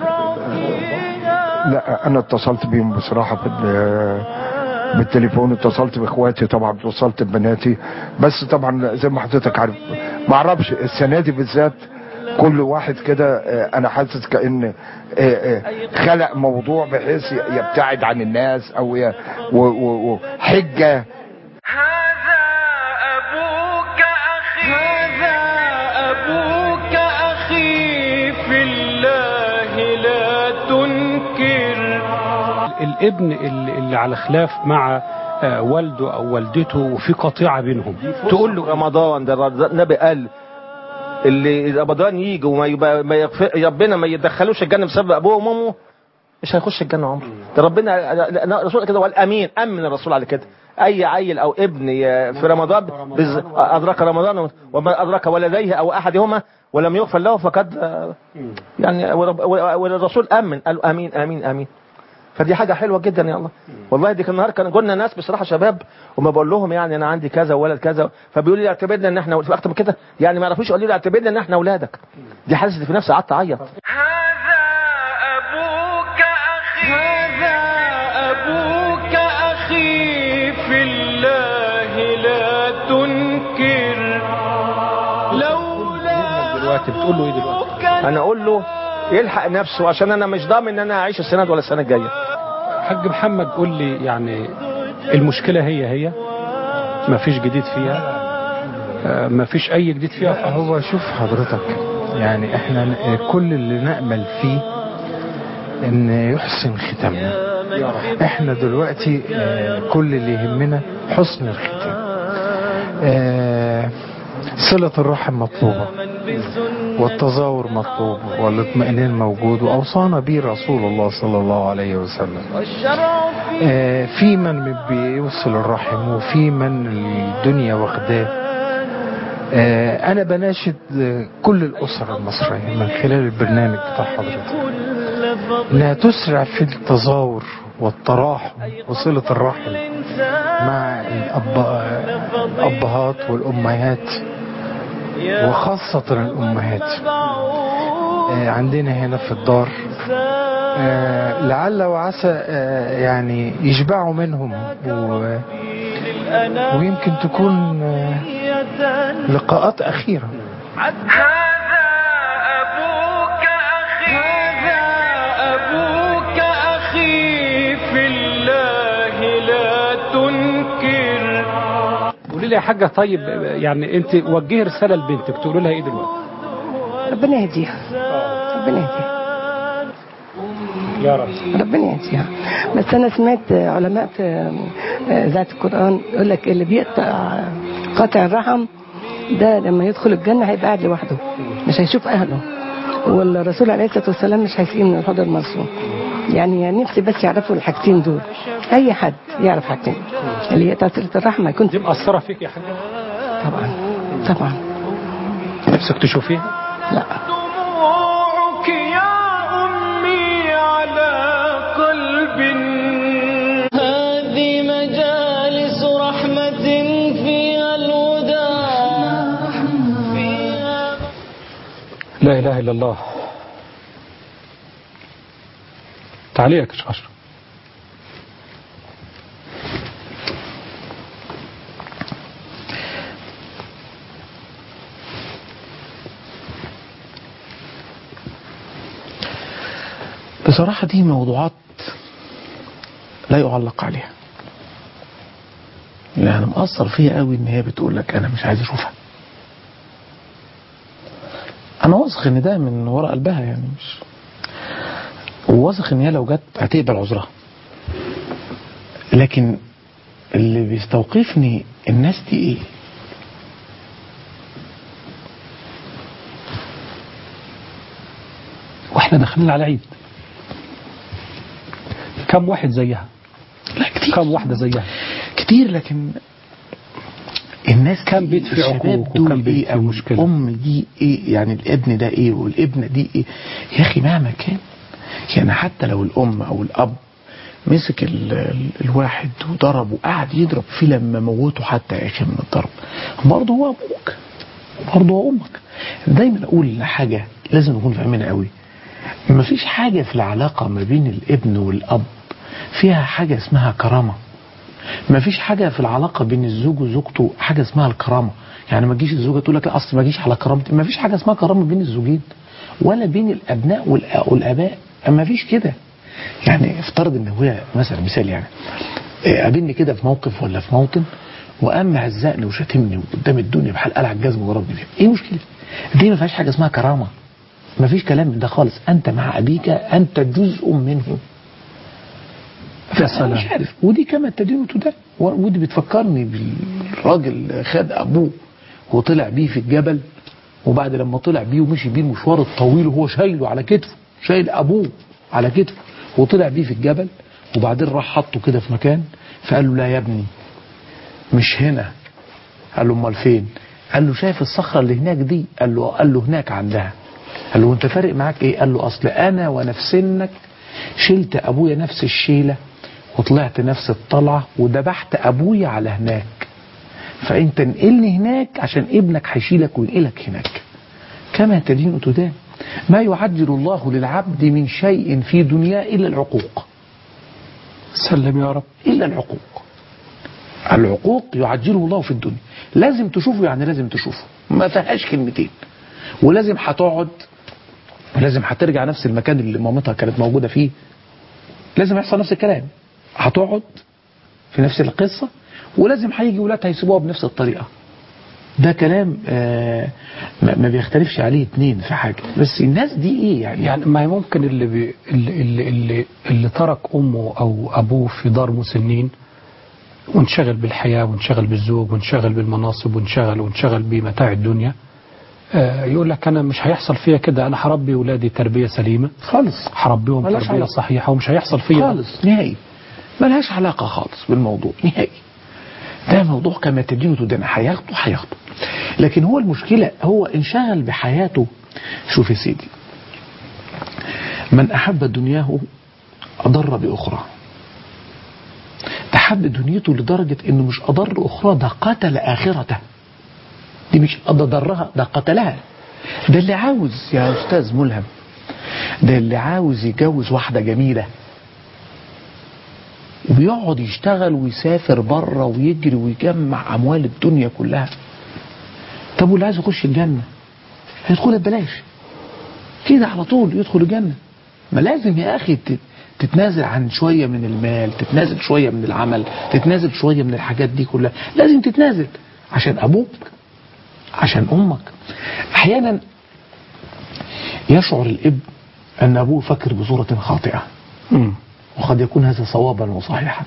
لا انا اتصلت بيهم بصراحه بال بالتليفون اتصلت باخواتي طبعا اتصلت ببناتي بس طبعا زي ما حضرتك عارف ما اعرفش السنه دي بالذات كل واحد كده آه، انا حاسس كان آه، آه، خلق موضوع بحيث يبتعد عن الناس او ي- و- و- وحجه أبوك أخي هذا أبوك أخي في الله لا تنكر الابن اللي اللي على خلاف مع آه، والده او والدته وفي قطيعه بينهم تقول له رمضان ده النبي قال اللي رمضان يجي وما يبقى ما يغفر ربنا ما يدخلوش الجنه بسبب ابوه وامه مش هيخش الجنه عمره ده ربنا الرسول كده قال امين امن الرسول على كده اي عيل او ابن ي- في رمضان بز- ادرك رمضان وما ادرك ولديه او احدهما ولم يغفر له فقد يعني ورب- والرسول امن قال امين امين امين فدي حاجه حلوه جدا يا الله والله دي كان النهار كان قلنا ناس بصراحه شباب وما بقول لهم يعني انا عندي كذا وولد كذا فبيقولوا لي اعتبرنا ان احنا في اكتر من كده يعني ما يعرفوش يقولوا لي اعتبرنا ان احنا اولادك دي حاسس في نفسي قعدت اعيط أبوك أخي هذا أبوك أخي في الله لا تنكر لولا دلوقتي بتقول له ايه دلوقتي انا اقول له يلحق نفسه عشان انا مش ضامن ان انا اعيش السنه دي ولا السنه الجايه حاج محمد قول لي يعني المشكلة هي هي ما فيش جديد فيها آه، ما فيش أي جديد فيها هو شوف حضرتك يعني احنا ن- كل اللي نأمل فيه ان يحسن ختامنا احنا دلوقتي آه، كل اللي يهمنا حسن الختام آه، صلة الرحم مطلوبة والتزاور مطلوب والاطمئنان موجود وأوصانا به رسول الله صلى الله عليه وسلم آه، في من بيوصل الرحم وفي من الدنيا واخداه آه، أنا بناشد آه، كل الأسر المصرية من خلال البرنامج بتاع حضرتك إنها تسرع في التزاور والتراحم وصلة الرحم مع الأب... الأبهات والأمهات وخاصة الأمهات آه، عندنا هنا في الدار آه، لعل وعسى آه، يعني يشبعوا منهم و... ويمكن تكون آه، لقاءات أخيرة أبوك أخي هذا أبوك أخي في الله لا تنكر قولي لي يا حاجة طيب يعني أنت وجهي رسالة لبنتك تقولي لها إيه دلوقتي ربنا يهديها ربنا يهديها يا رب ربنا يهديها بس انا سمعت علماء في ذات القران يقول لك اللي بيقطع قطع الرحم ده لما يدخل الجنه هيبقى قاعد لوحده مش هيشوف اهله والرسول عليه الصلاه والسلام مش هيسقيه من الحوض المرسوم يعني نفسي بس يعرفوا الحاجتين دول اي حد يعرف حاجتين اللي هي تاثير الرحم هيكون دي مأثرة فيك يا حاجة طبعا طبعا نفسك تشوفيها لا دموعك يا أمي على قلب هذه مجالس رحمة فيها الهدى فيها لا إله إلا الله تعليقك يا شيخ أشرف بصراحة دي موضوعات لا يعلق عليها يعني مأثر فيها قوي ان هي بتقول لك انا مش عايز اشوفها انا واثق ان ده من وراء قلبها يعني مش وواثق ان هي لو جت هتقبل عذرها لكن اللي بيستوقفني الناس دي ايه واحنا داخلين على عيد كم واحد زيها لا كتير كم واحدة زيها كتير لكن الناس كم بيت في الشباب عقوق دول وكم بيت ايه في او مشكلة. الام دي ايه يعني الابن ده ايه والابنه دي ايه يا اخي مهما كان يعني حتى لو الام او الاب مسك ال ال الواحد وضربه وقعد يضرب فيه لما موته حتى يا اخي من الضرب برضه هو ابوك برضه هو امك دايما اقول حاجه لازم نكون فاهمينها قوي مفيش حاجه في العلاقه ما بين الابن والاب فيها حاجه اسمها كرامه ما فيش حاجة في العلاقة بين الزوج وزوجته حاجة اسمها الكرامة يعني ما تجيش الزوجة تقول لك لا أصل ما تجيش على كرامتي ما فيش حاجة اسمها كرامة بين الزوجين ولا بين الأبناء والأ- والآباء ما فيش كده يعني افترض ان هو مثلا مثال يعني إيه، قابلني كده في موقف ولا في موطن وقام هزقني وشتمني قدام الدنيا بحال قلع الجزمه وضربني فيها ايه المشكله دي ما فيهاش حاجه اسمها كرامه ما فيش كلام من ده خالص انت مع ابيك انت جزء منه يا سلام. مش عارف ودي كما تدين وتدان و- ودي بتفكرني بالراجل خد ابوه وطلع بيه في الجبل وبعد لما طلع بيه ومشي بيه المشوار الطويل وهو شايله على كتفه شايل ابوه على كتفه وطلع بيه في الجبل وبعدين راح حطه كده في مكان فقال له لا يا ابني مش هنا قال له امال فين قال له شايف الصخره اللي هناك دي قال له قال له هناك عندها قال له وانت فارق معاك ايه قال له اصل انا وانا في سنك شلت ابويا نفس الشيله وطلعت نفس الطلعه وذبحت ابويا على هناك فانت انقلني هناك عشان ابنك هيشيلك وينقلك هناك كما تدين تدان ما يعجل الله للعبد من شيء في دنياه الا العقوق سلم يا رب الا العقوق العقوق يعجله الله في الدنيا لازم تشوفه يعني لازم تشوفه ما فيهاش كلمتين ولازم هتقعد ولازم هترجع نفس المكان اللي مامتها كانت موجودة فيه لازم يحصل نفس الكلام هتقعد في نفس القصة ولازم هيجي ولادها يسيبوها بنفس الطريقة ده كلام آه ما ما بيختلفش عليه اتنين في حاجة بس الناس دي ايه يعني يعني ما هي ممكن اللي, بي اللي, اللي, اللي, اللي ترك أمه أو أبوه في دار مسنين وانشغل بالحياة وانشغل بالزوج وانشغل بالمناصب وانشغل وانشغل بمتاع الدنيا آه، يقول لك أنا مش هيحصل فيا كده أنا هربي ولادي تربية سليمة خالص هربيهم ملاش تربية علاقة. صحيحة ومش هيحصل فيا ده. خالص نهائي ملهاش علاقة خالص بالموضوع نهائي ده موضوع كما تدين تدين هياخده هياخده لكن هو المشكلة هو انشغل بحياته شوف يا سيدي من أحب دنياه أضر بأخرى تحب دنيته لدرجة انه مش أضر أخرى ده قتل آخرته دي مش ده ضرها ده قتلها ده اللي عاوز يا أستاذ ملهم ده اللي عاوز يتجوز واحدة جميلة وبيقعد يشتغل ويسافر بره ويجري ويجمع أموال الدنيا كلها طب واللي عايز يخش الجنة هيدخلها ببلاش كده على طول يدخل الجنة ما لازم يا أخي ت- تتنازل عن شوية من المال تتنازل شوية من العمل تتنازل شوية من الحاجات دي كلها لازم تتنازل عشان أبوك عشان أمك أحيانا يشعر الابن أن أبوه فكر بصورة خاطئة مم. وقد يكون هذا صوابا وصحيحا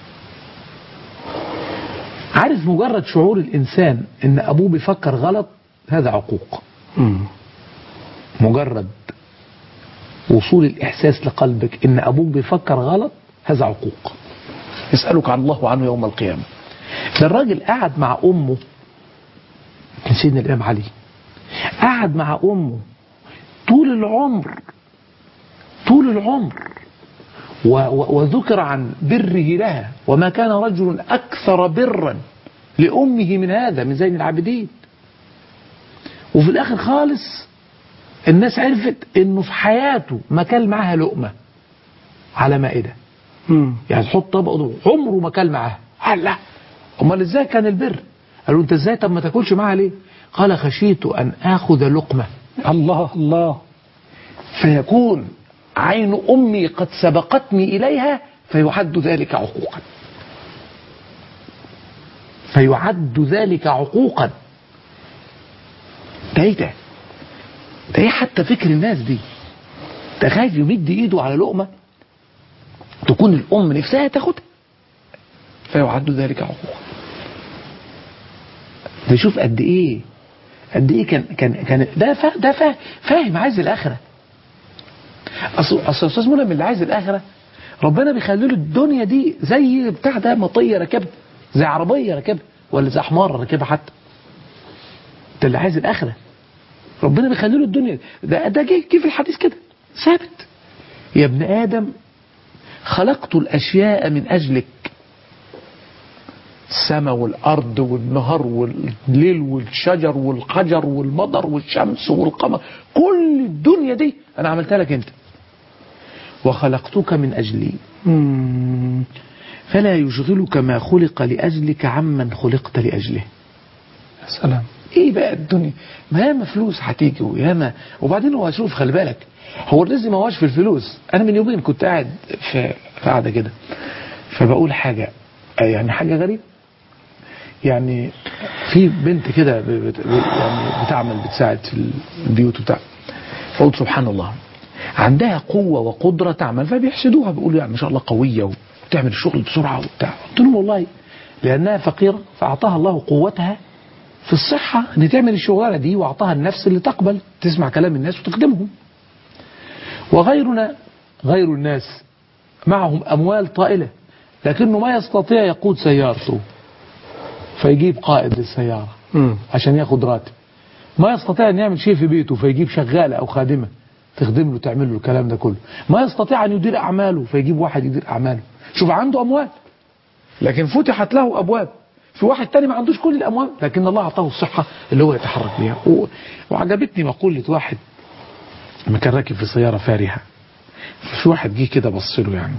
عارف مجرد شعور الإنسان أن أبوه بيفكر غلط هذا عقوق مم. مجرد وصول الإحساس لقلبك أن أبوك بيفكر غلط هذا عقوق يسألك عن الله عنه يوم القيامة ده الراجل قعد مع أمه كان سيدنا الإمام علي قعد مع أمه طول العمر طول العمر و و وذكر عن بره لها وما كان رجل أكثر برا لأمه من هذا من زين العابدين وفي الآخر خالص الناس عرفت انه في حياته ما كل معاها لقمة على مائدة مم. يعني تحط طبق عمره ما كل معاها قال لا امال ازاي كان البر قالوا انت ازاي طب ما تاكلش معاها ليه قال خشيت ان اخذ لقمة الله الله فيكون عين امي قد سبقتني اليها فيعد ذلك عقوقا فيعد ذلك عقوقا ده ايه ده ده ايه حتى فكر الناس دي ده خايف يمد ايده على لقمه تكون الام نفسها تاخدها فيعد ذلك عقوقا ده شوف قد ايه قد ايه كان كان كان ده فا ده فا فاهم عايز الاخره اصل اصل استاذ ملهم اللي عايز الاخره ربنا بيخلي له الدنيا دي زي بتاع ده مطيه راكبها زي عربيه راكبها ولا زي حمار راكبها حتى ده اللي عايز الاخره ربنا بيخلي له الدنيا ده ده جه جه في الحديث كده ثابت يا ابن ادم خلقت الاشياء من اجلك السماء والارض والنهار والليل والشجر والحجر والمطر والشمس والقمر كل الدنيا دي انا عملتها لك انت وخلقتك من اجلي مم. فلا يشغلك ما خلق لاجلك عمن خلقت لاجله يا سلام ايه بقى الدنيا ما ياما فلوس هتيجي وياما وبعدين هو شوف خلي بالك هو الرزق ما هوش في الفلوس انا من يومين كنت قاعد في في قاعده كده فبقول حاجه يعني حاجه غريبه يعني في بنت كده ب- بت- يعني بتعمل بتساعد في البيوت وبتاع فقلت سبحان الله عندها قوة وقدرة تعمل فبيحسدوها بيقولوا يعني ما شاء الله قوية وبتعمل الشغل بسرعة وبتاع قلت لهم والله لأنها فقيرة فأعطاها الله قوتها في الصحة ان تعمل الشغلانة دي واعطاها النفس اللي تقبل تسمع كلام الناس وتخدمهم وغيرنا غير الناس معهم أموال طائلة لكنه ما يستطيع يقود سيارته فيجيب قائد للسيارة مم. عشان ياخد راتب ما يستطيع ان يعمل شيء في بيته فيجيب شغالة او خادمة تخدم له تعمل له الكلام ده كله ما يستطيع أن يدير أعماله فيجيب واحد يدير أعماله شوف عنده أموال لكن فتحت له أبواب في واحد تاني ما عندوش كل الأموال لكن الله أعطاه الصحة اللي هو يتحرك بيها و... وعجبتني مقولة واحد لما كان راكب في سيارة فارهة في واحد جه كده بص له يعني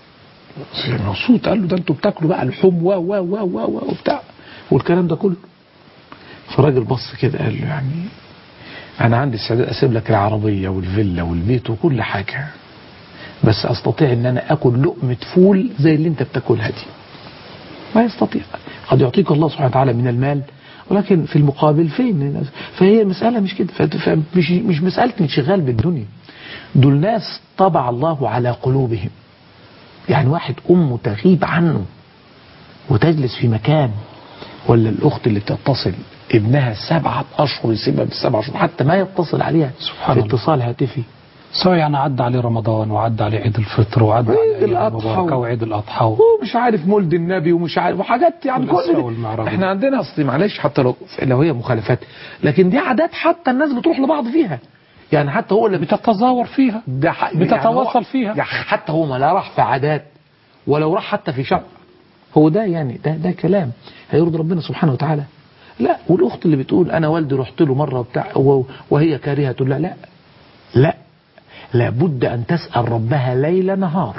مبسوط قال له ده انتوا بتاكلوا بقى لحوم و و و و و وبتاع والكلام ده كله فالراجل بص كده قال له يعني انا عندي استعداد اسيب لك العربيه والفيلا والبيت وكل حاجه بس استطيع ان انا اكل لقمه فول زي اللي انت بتاكلها دي ما يستطيع قد يعطيك الله سبحانه وتعالى من المال ولكن في المقابل فين فهي المسألة مش كده فت- فمش مش مسألة انشغال بالدنيا دول ناس طبع الله على قلوبهم يعني واحد أمه تغيب عنه وتجلس في مكان ولا الأخت اللي بتتصل ابنها سبعة أشهر يسيبها بالسبعة أشهر حتى ما يتصل عليها سبحان في الله. اتصال هاتفي سواء يعني عدى عليه رمضان وعدى عليه عيد الفطر وعدى عليه وعيد أيام الأضحى المباركة و- وعيد الأضحى و- ومش عارف مولد النبي ومش عارف وحاجات يعني كل والإسراء دي. والمعراج. احنا عندنا اصل معلش حتى لو لو هي مخالفات لكن دي عادات حتى الناس بتروح لبعض فيها يعني حتى هو اللي بتتزاور فيها ده ح- بتتواصل يعني هو- فيها. يعني حتى هو ما لا راح في عادات ولو راح حتى في شرع هو ده يعني ده ده كلام هيرضي ربنا سبحانه وتعالى لا والاخت اللي بتقول انا والدي رحت له مره وبتاع و- وهي كارهه لا لا لا لابد ان تسال ربها ليل نهار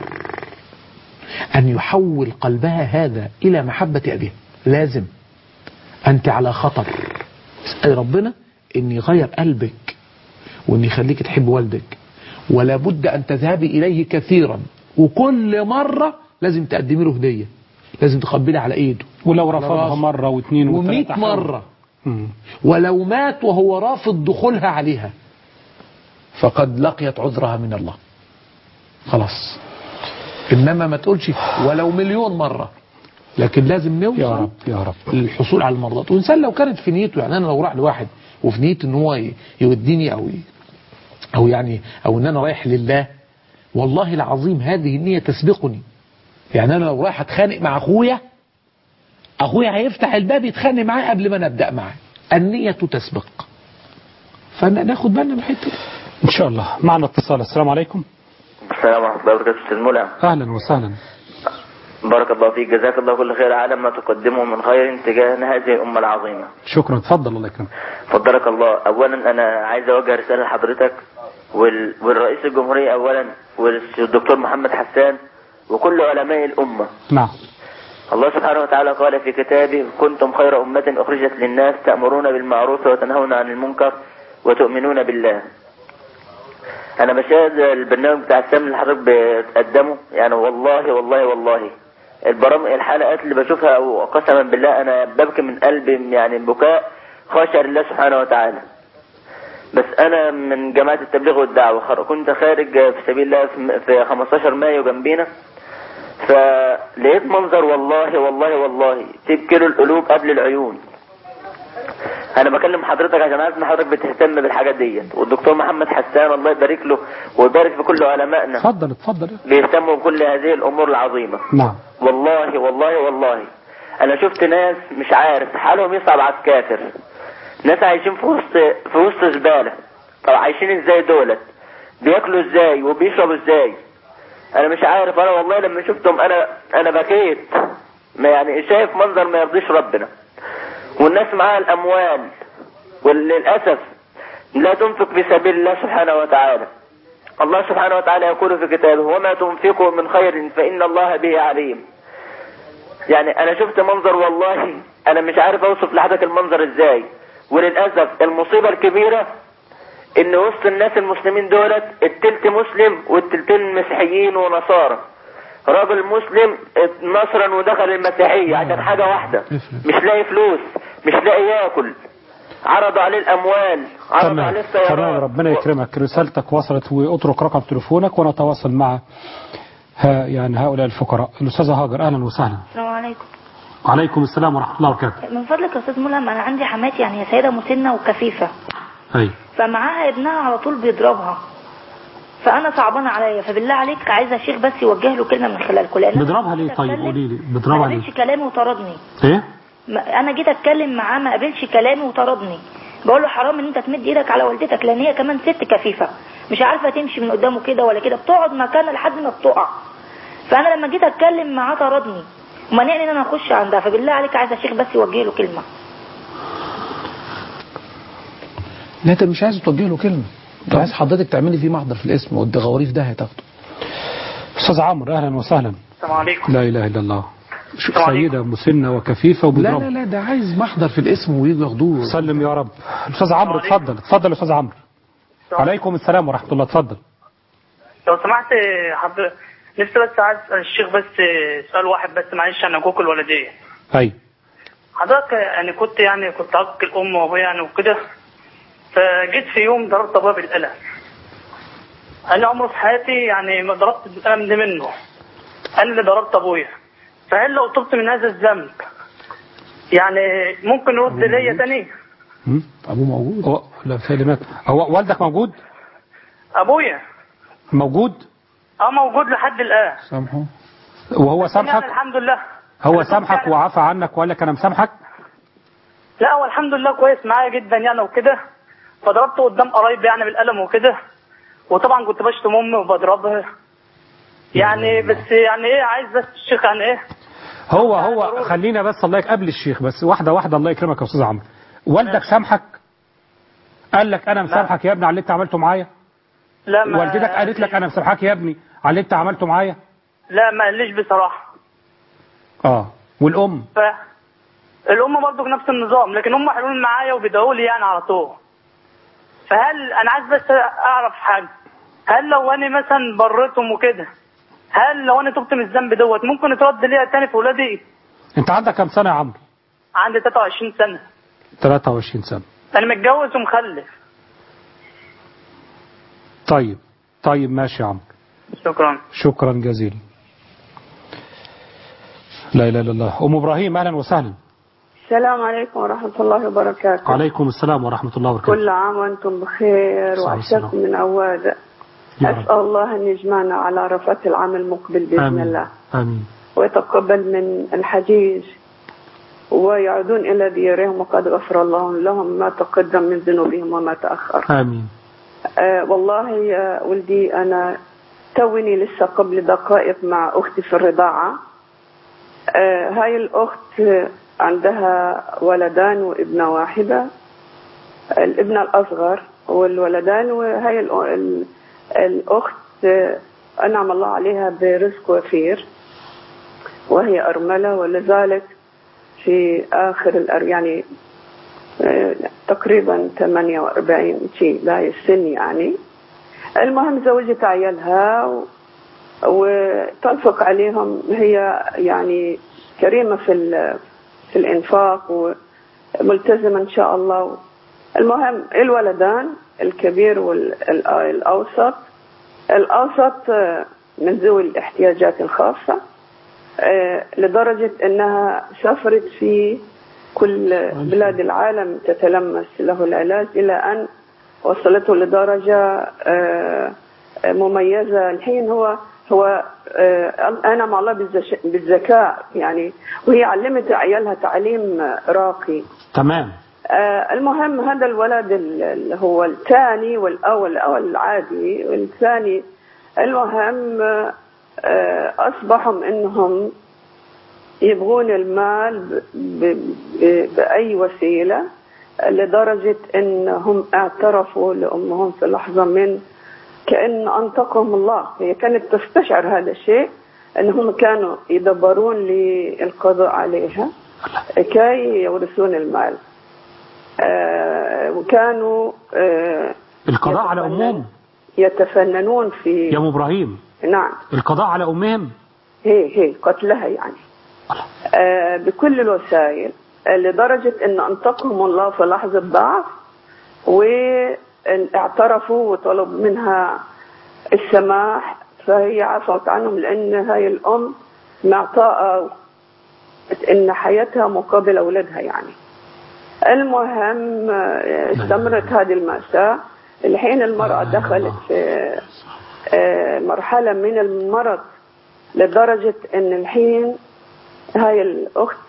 ان يحول قلبها هذا الى محبه ابيها لازم انت على خطر اسال ربنا ان يغير قلبك وان يخليك تحب والدك ولا بد ان تذهبي اليه كثيرا وكل مره لازم تقدمي له هديه لازم تقبلي على ايده ولو على رفضها راسه. مرة واثنين ومئة وثلاثة مرة مم. ولو مات وهو رافض دخولها عليها فقد لقيت عذرها من الله خلاص انما ما تقولش ولو مليون مرة لكن لازم نوصل يا رب يا رب للحصول على المرضات وانسان لو كانت في نيته يعني انا لو راح لواحد وفي نيته ان هو ي- يوديني او ي- او يعني او ان انا رايح لله والله العظيم هذه النية تسبقني يعني انا لو رايح اتخانق مع اخويا اخويا هيفتح الباب يتخانق معاه قبل ما نبدا معاه النية تسبق فناخد بالنا من الحته دي إن شاء الله معنا اتصال السلام عليكم السلام ورحمة الله وبركاته أستاذ ملهم أهلا وسهلا بارك الله فيك جزاك الله كل خير على ما تقدمه من خير تجاه هذه الأمة العظيمة شكرا تفضل الله يكرمك فضلك الله أولا أنا عايز أوجه رسالة لحضرتك وال... والرئيس الجمهورية أولا والدكتور محمد حسان وكل علماء الأمة نعم الله سبحانه وتعالى قال في كتابه كنتم خير أمة أخرجت للناس تأمرون بالمعروف وتنهون عن المنكر وتؤمنون بالله أنا بشاهد البرنامج بتاع السام اللي حضرتك بتقدمه يعني والله والله والله البرامج الحلقات اللي بشوفها أو قسما بالله أنا ببكي من قلبي يعني بكاء خاشع لله سبحانه وتعالى بس أنا من جماعة التبليغ والدعوة خر- كنت خارج في سبيل الله في- في 15 مايو جنبينا فلقيت منظر والله والله والله تبكي له القلوب قبل العيون انا بكلم حضرتك عشان عارف ان حضرتك بتهتم بالحاجات ديت والدكتور محمد حسان الله يبارك له ويبارك في كل علمائنا اتفضل اتفضل بيهتموا بكل هذه الامور العظيمه نعم والله والله والله انا شفت ناس مش عارف حالهم يصعب على الكافر ناس عايشين في وسط في وسط زباله طب عايشين ازاي دولت بياكلوا ازاي وبيشربوا ازاي انا مش عارف انا والله لما شفتهم انا انا بكيت ما يعني شايف منظر ما يرضيش ربنا والناس معاها الاموال وللاسف لا تنفق في سبيل الله سبحانه وتعالى الله سبحانه وتعالى يقول في كتابه وما تنفقوا من خير فإن الله به عليم يعني أنا شفت منظر والله أنا مش عارف أوصف لحضرتك المنظر إزاي وللأسف المصيبة الكبيرة إن وسط الناس المسلمين دولت التلت مسلم والتلتين مسيحيين ونصارى راجل مسلم نصرا ودخل المسيحية عشان حاجة واحدة مش لاقي فلوس مش لاقي ياكل عرضوا عليه الأموال عرضوا تمام عليه تمام السيارات ربنا يكرمك رسالتك وصلت واترك رقم تليفونك ونتواصل مع ها يعني هؤلاء الفقراء الأستاذة هاجر أهلا وسهلا السلام عليكم وعليكم السلام ورحمة الله وبركاته من فضلك يا استاذ ملهم انا عندي حماتي يعني هي سيده مسنه وكفيفه أي فمعاها ابنها على طول بيضربها فانا صعبانه عليا فبالله عليك عايزه الشيخ بس يوجه له كلمه من خلالكم لان أنا بضربها ليه طيب أتكلم، قولي لي ما بضربها ليه قبلش كلامي وطردني إيه ما- انا جيت اتكلم معاه ما قبلش كلامي وطردني بقول له حرام ان انت تمد ايدك على والدتك لان هي كمان ست كفيفه مش عارفه تمشي من قدامه كده ولا كده بتقعد مكانها لحد ما بتقع فانا لما جيت اتكلم معاه طردني ومنعني ان انا اخش عندها فبالله عليك عايزه الشيخ بس يوجه له كلمه لا انت مش عايز توجه له كلمه انت عايز حضرتك تعملي فيه محضر في الاسم والغواريف ده هتاخده استاذ عمرو اهلا وسهلا السلام عليكم لا اله الا الله شوف السلام عليكم. سيده مسنه وكفيفه لا وبتربى لا لا ده عايز محضر في الاسم ويجوا ياخدوه سلم يا رب الاستاذ عمرو اتفضل اتفضل يا استاذ عمرو عليكم السلام ورحمه الله اتفضل لو سمحت حضرتك نفسي بس عايز اسال الشيخ بس سؤال واحد بس معلش عن حقوق الوالديه ايوه حضرتك يعني كنت يعني كنت عاق الام وابويا يعني وكده فجيت في يوم ضربت ابويا بالقلم انا عمري في حياتي يعني ما ضربت بالقلم ده منه انا اللي ضربت ابويا فهل لو تبت من هذا الذنب يعني ممكن يرد ليا تاني هم؟ ابوه موجود هو لا بتهيألي مات هو والدك موجود ابويا موجود اه موجود لحد الان سامحه وهو يعني سامحك الحمد لله هو أنا كنت سامحك يعني- وعفى عنك وقال لك انا مسامحك لا هو الحمد لله كويس معايا جدا يعني وكده فضربته قدام قرايبي يعني بالقلم وكده وطبعا كنت بشتم امي وبضربها يعني بس يعني ايه عايز بس الشيخ يعني ايه هو هو خلينا بس الله يك قبل الشيخ بس واحده واحده الله يكرمك يا استاذ عمرو والدك سامحك قال لك انا مسامحك يا ابني على اللي انت عملته معايا لا ما والدتك قالت لك انا مسامحك يا ابني على اللي انت عملته معايا لا ما قاليش بصراحه اه والام ف الام برضه نفس النظام لكن هم حلوين معايا وبيدعوا لي يعني على طول فهل انا عايز بس اعرف حاجه هل لو انا مثلا بريتهم وكده هل لو انا تبت من الذنب دوت ممكن يترد ليا تاني في ولادي انت عندك كام سنه يا عمرو عندي 23 سنه 23 سنه انا متجوز ومخلف طيب طيب ماشي يا عمرو شكرا شكرا جزيلا لا اله الا الله ام ابراهيم اهلا وسهلا السلام عليكم ورحمة الله وبركاته عليكم السلام ورحمه الله وبركاته كل عام وأنتم بخير صلى الله عليه وعشاكم من أواد يا رب. أسأل الله أن يجمعنا على عرفات العام المقبل بإذن امين الله امين ويتقبل من الحجيج ويعودون إلى ديارهم وقد غفر الله لهم ما تقدم من ذنوبهم وما تأخر امين آه والله يا ولدي أنا توني لسه قبل دقائق مع أختي في الرضاعة آه هاي الأخت عندها ولدان وابنة واحدة الابنة الأصغر والولدان وهي ال- ال- الأخت آه، أنعم الله عليها برزق وفير وهي أرملة ولذلك في آخر الأر يعني آه، تقريبا 48 شيء لا السن يعني المهم زوجت عيالها و- وتنفق عليهم هي يعني كريمة في ال- في الإنفاق وملتزمة إن شاء الله المهم الولدان الكبير والأوسط الأوسط آه، من ذوي الاحتياجات الخاصة آه، لدرجة أنها سافرت في كل بلاد العالم تتلمس له العلاج إلى أن وصلته لدرجة آه، آه، مميزة الحين هو هو آه، أنا مع الله بالزش- بالذكاء يعني وهي علمت عيالها تعليم آه، راقي تمام آه، المهم هذا الولد ال- اللي هو الثاني والاول الاول العادي والثاني المهم آه، آه، اصبحوا انهم يبغون المال ب- ب- ب- باي وسيله لدرجه انهم اعترفوا لامهم في لحظه من كان انطقهم الله هي كانت تستشعر هذا الشيء انهم كانوا يدبرون للقضاء عليها كي يورثون المال آه، وكانوا آه، القضاء على امهم يتفننون في يا ام ابراهيم نعم القضاء على امهم هي هي قتلها يعني آه، بكل الوسائل آه، لدرجة أن أنطقهم الله في لحظة ضعف واعترفوا وطلب منها السماح فهي عفت عنهم لأن هاي الأم معطاءة أن حياتها مقابل أولادها يعني المهم آه، استمرت هذه المأساة الحين المرأة دخلت في آه، مرحلة من المرض لدرجة ان الحين هاي الاخت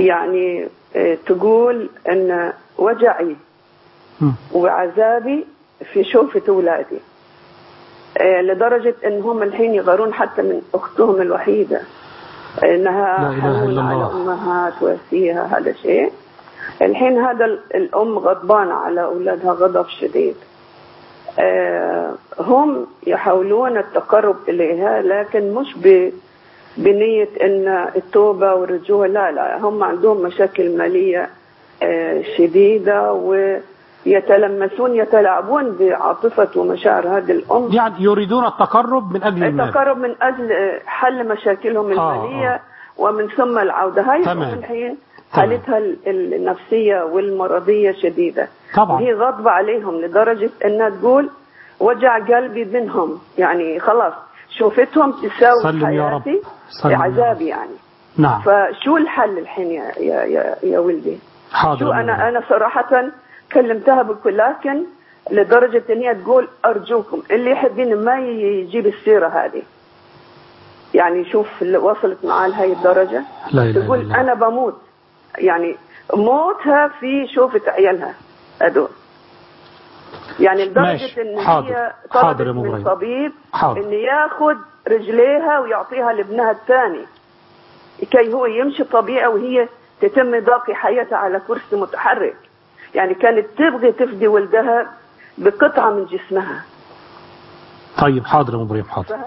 يعني آه، تقول ان وجعي وعذابي في شوفة أولادي آه، لدرجة إنهم الحين يغارون حتى من أختهم الوحيدة إنها لا إله حنون إلا على الله. أمهات وفيها هذا شيء الحين هذا ال- الأم غضبانة على أولادها غضب شديد آه، هم يحاولون التقرب إليها لكن مش ب بنية أن التوبة والرجوع لا لا هم عندهم مشاكل مالية آه، شديدة ويتلمسون يتلاعبون بعاطفة ومشاعر هذه الأم يعني يريدون التقرب من أجل المال التقرب من أجل آه، حل مشاكلهم آه، المالية ومن ثم العودة هاي تمام. الأم الحين حالتها ال- النفسية والمرضية شديدة طبعا. وهي غاضبة عليهم لدرجة أنها تقول وجع قلبي منهم يعني خلاص شوفتهم تساوي سلم يا رب. حياتي سلم يا رب. عذاب يعني نعم فشو الحل الحين يا يا يا, يا ولدي؟ حاضر شو انا انا صراحة كلمتها بكل لكن لدرجة ان هي تقول ارجوكم اللي يحبين ما يجيب السيرة هذه يعني شوف اللي وصلت معاه لهي الدرجة لا إله إلا تقول الله انا بموت يعني موتها في شوفة عيالها هذول يعني ماشي. لدرجة ان حاضر. هي حاضر يا طلبت من مبراهيم. طبيب حاضر. ان ياخذ رجليها ويعطيها لابنها الثاني كي هو يمشي طبيعي وهي تتم باقي حياتها على كرسي متحرك يعني كانت تبغي تفدي ولدها بقطعة من جسمها طيب حاضر يا مبريم حاضر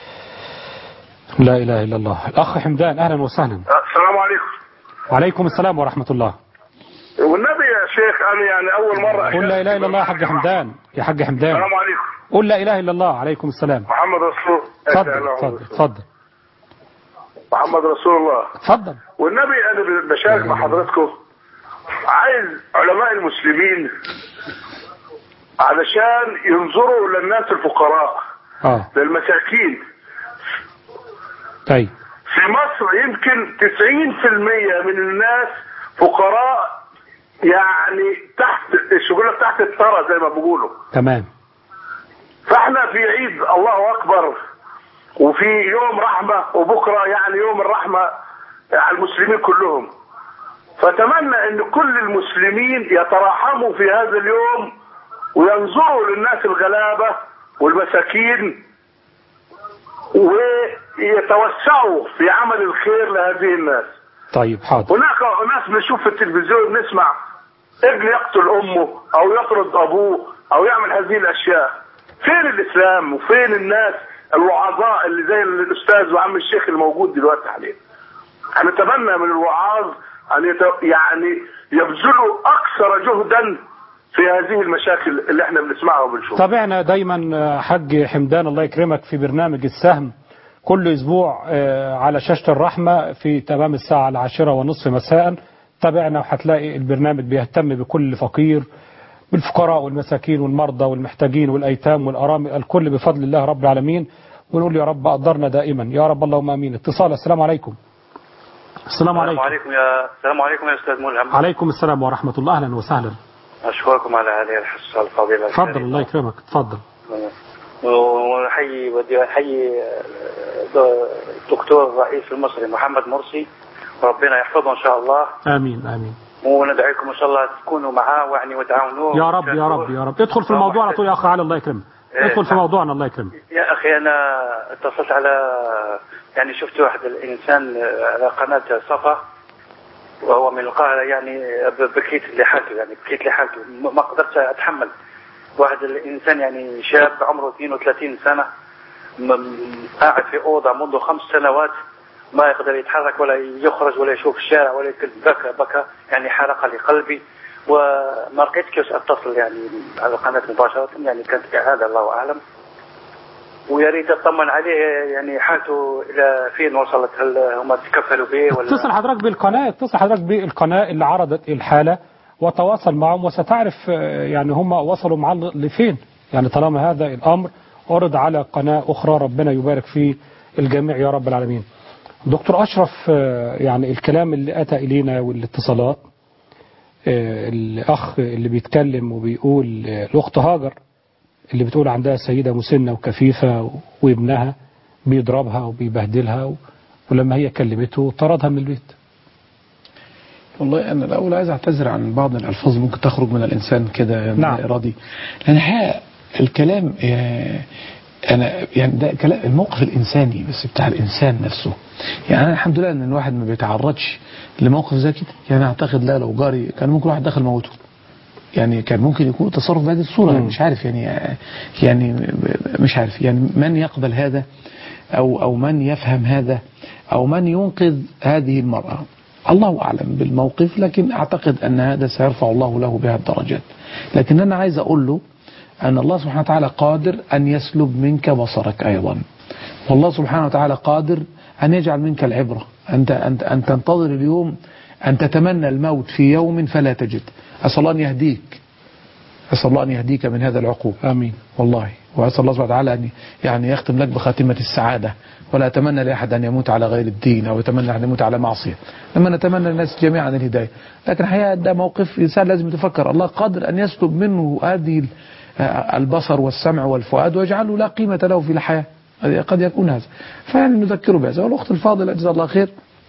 لا إله إلا الله الأخ حمدان أهلا وسهلا السلام عليكم وعليكم السلام ورحمة الله والنبي يا شيخ انا يعني اول مره قل لا إله إلا الله يا حاج حمدان يا حاج حمدان السلام عليكم قل لا إله إلا الله عليكم السلام محمد رسول اتفضل الله اتفضل اتفضل محمد رسول الله اتفضل والنبي انا بشارك مع حضراتكم عايز علماء المسلمين علشان ينظروا للناس الفقراء اه للمساكين طيب في مصر يمكن 90% من الناس فقراء يعني تحت الشغل تحت الثرى زي ما بيقولوا تمام فاحنا في عيد الله اكبر وفي يوم رحمه وبكره يعني يوم الرحمه على المسلمين كلهم فاتمنى ان كل المسلمين يتراحموا في هذا اليوم وينظروا للناس الغلابه والمساكين ويتوسعوا في عمل الخير لهذه الناس طيب حاضر هناك ناس بنشوف في التلفزيون نسمع ابن يقتل امه او يطرد ابوه او يعمل هذه الاشياء فين الاسلام وفين الناس الوعظاء اللي زي الاستاذ وعم الشيخ الموجود دلوقتي حاليا نتمنى من الوعاظ ان يت... يعني يبذلوا اكثر جهدا في هذه المشاكل اللي احنا بنسمعها وبنشوفها تابعنا دايما حج حمدان الله يكرمك في برنامج السهم كل أسبوع آه، على شاشة الرحمة في تمام الساعة العاشرة ونصف مساء تابعنا وهتلاقي البرنامج بيهتم بكل فقير بالفقراء والمساكين والمرضى والمحتاجين والأيتام والأرامل الكل بفضل الله رب العالمين ونقول يا رب أقدرنا دائما يا رب اللهم آمين اتصال السلام عليكم السلام عليكم عليكم يا السلام عليكم يا استاذ ملهم عليكم السلام ورحمة الله أهلا وسهلا اشكركم على هذه الحصه الفضيله تفضل الله يكرمك تفضل ونحيي ودي احيي الدكتور الرئيس المصري محمد مرسي وربنا يحفظه ان شاء الله آمين آمين وندعيكم ان شاء الله تكونوا معاه يعني وتعاونوه يا رب يا رب يا رب ادخل في الموضوع على طول يا أخي علي الله يكرمك ادخل في موضوعنا الله يكرمك يا اخي انا اتصلت على يعني شفت واحد الانسان على قناه صفا وهو من القاهره يعني بكيت لحالته يعني بكيت لحالته ما قدرت اتحمل واحد الانسان يعني شاب عمره 32 سنه م- قاعد في اوضه منذ خمس سنوات ما يقدر يتحرك ولا يخرج ولا يشوف الشارع ولا يكل بكى بكى يعني حرق لي قلبي وما لقيت كيف اتصل يعني على القناه مباشره يعني كانت اعاده الله اعلم ويا ريت اطمن عليه يعني حالته الى فين وصلت هل هم تكفلوا به ولا اتصل حضرتك بالقناة اتصل حضرتك بالقناة اللي عرضت الحالة وتواصل معهم وستعرف آه، يعني هم وصلوا معاه لفين يعني طالما هذا الأمر عرض على قناة أخرى ربنا يبارك في الجميع يا رب العالمين دكتور أشرف آه، يعني الكلام اللي أتى إلينا والاتصالات آه، الأخ اللي بيتكلم وبيقول آه، الأخت هاجر اللي بتقول عندها سيدة مسنة وكفيفة وابنها بيضربها وبيبهدلها و- ولما هي كلمته طردها من البيت والله انا الاول عايز اعتذر عن بعض الالفاظ ممكن تخرج من الانسان كده يعني نعم. ارادي لان الحقيقه الكلام آه، انا يعني ده كلام الموقف الانساني بس بتاع الانسان نفسه يعني انا الحمد لله ان الواحد ما بيتعرضش لموقف زي كده يعني اعتقد لا لو جاري كان ممكن واحد دخل موته يعني كان ممكن يكون تصرف بهذه الصورة مم. مش عارف يعني يعني مش عارف يعني من يقبل هذا أو أو من يفهم هذا أو من ينقذ هذه المرأة الله أعلم بالموقف لكن أعتقد أن هذا سيرفع الله له بها الدرجات لكن أنا عايز أقول له أن الله سبحانه وتعالى قادر أن يسلب منك بصرك أيضا والله سبحانه وتعالى قادر أن يجعل منك العبرة أنت, أنت, أن تنتظر اليوم أن تتمنى الموت في يوم فلا تجد أسأل الله أن يهديك أسأل الله أن يهديك من هذا العقوب آمين والله وأسأل الله سبحانه وتعالى أن يعني يختم لك بخاتمة السعادة ولا أتمنى لأحد أن يموت على غير الدين أو يتمنى أن يموت على معصية لما نتمنى للناس جميعا الهداية لكن الحقيقة ده موقف إنسان لازم يتفكر الله قادر أن يسلب منه هذه ال- آه، البصر والسمع والفؤاد ويجعله لا قيمة له في الحياة هذه قد يكون هذا فيعني نذكره بهذا والأخت الفاضلة جزا الله خير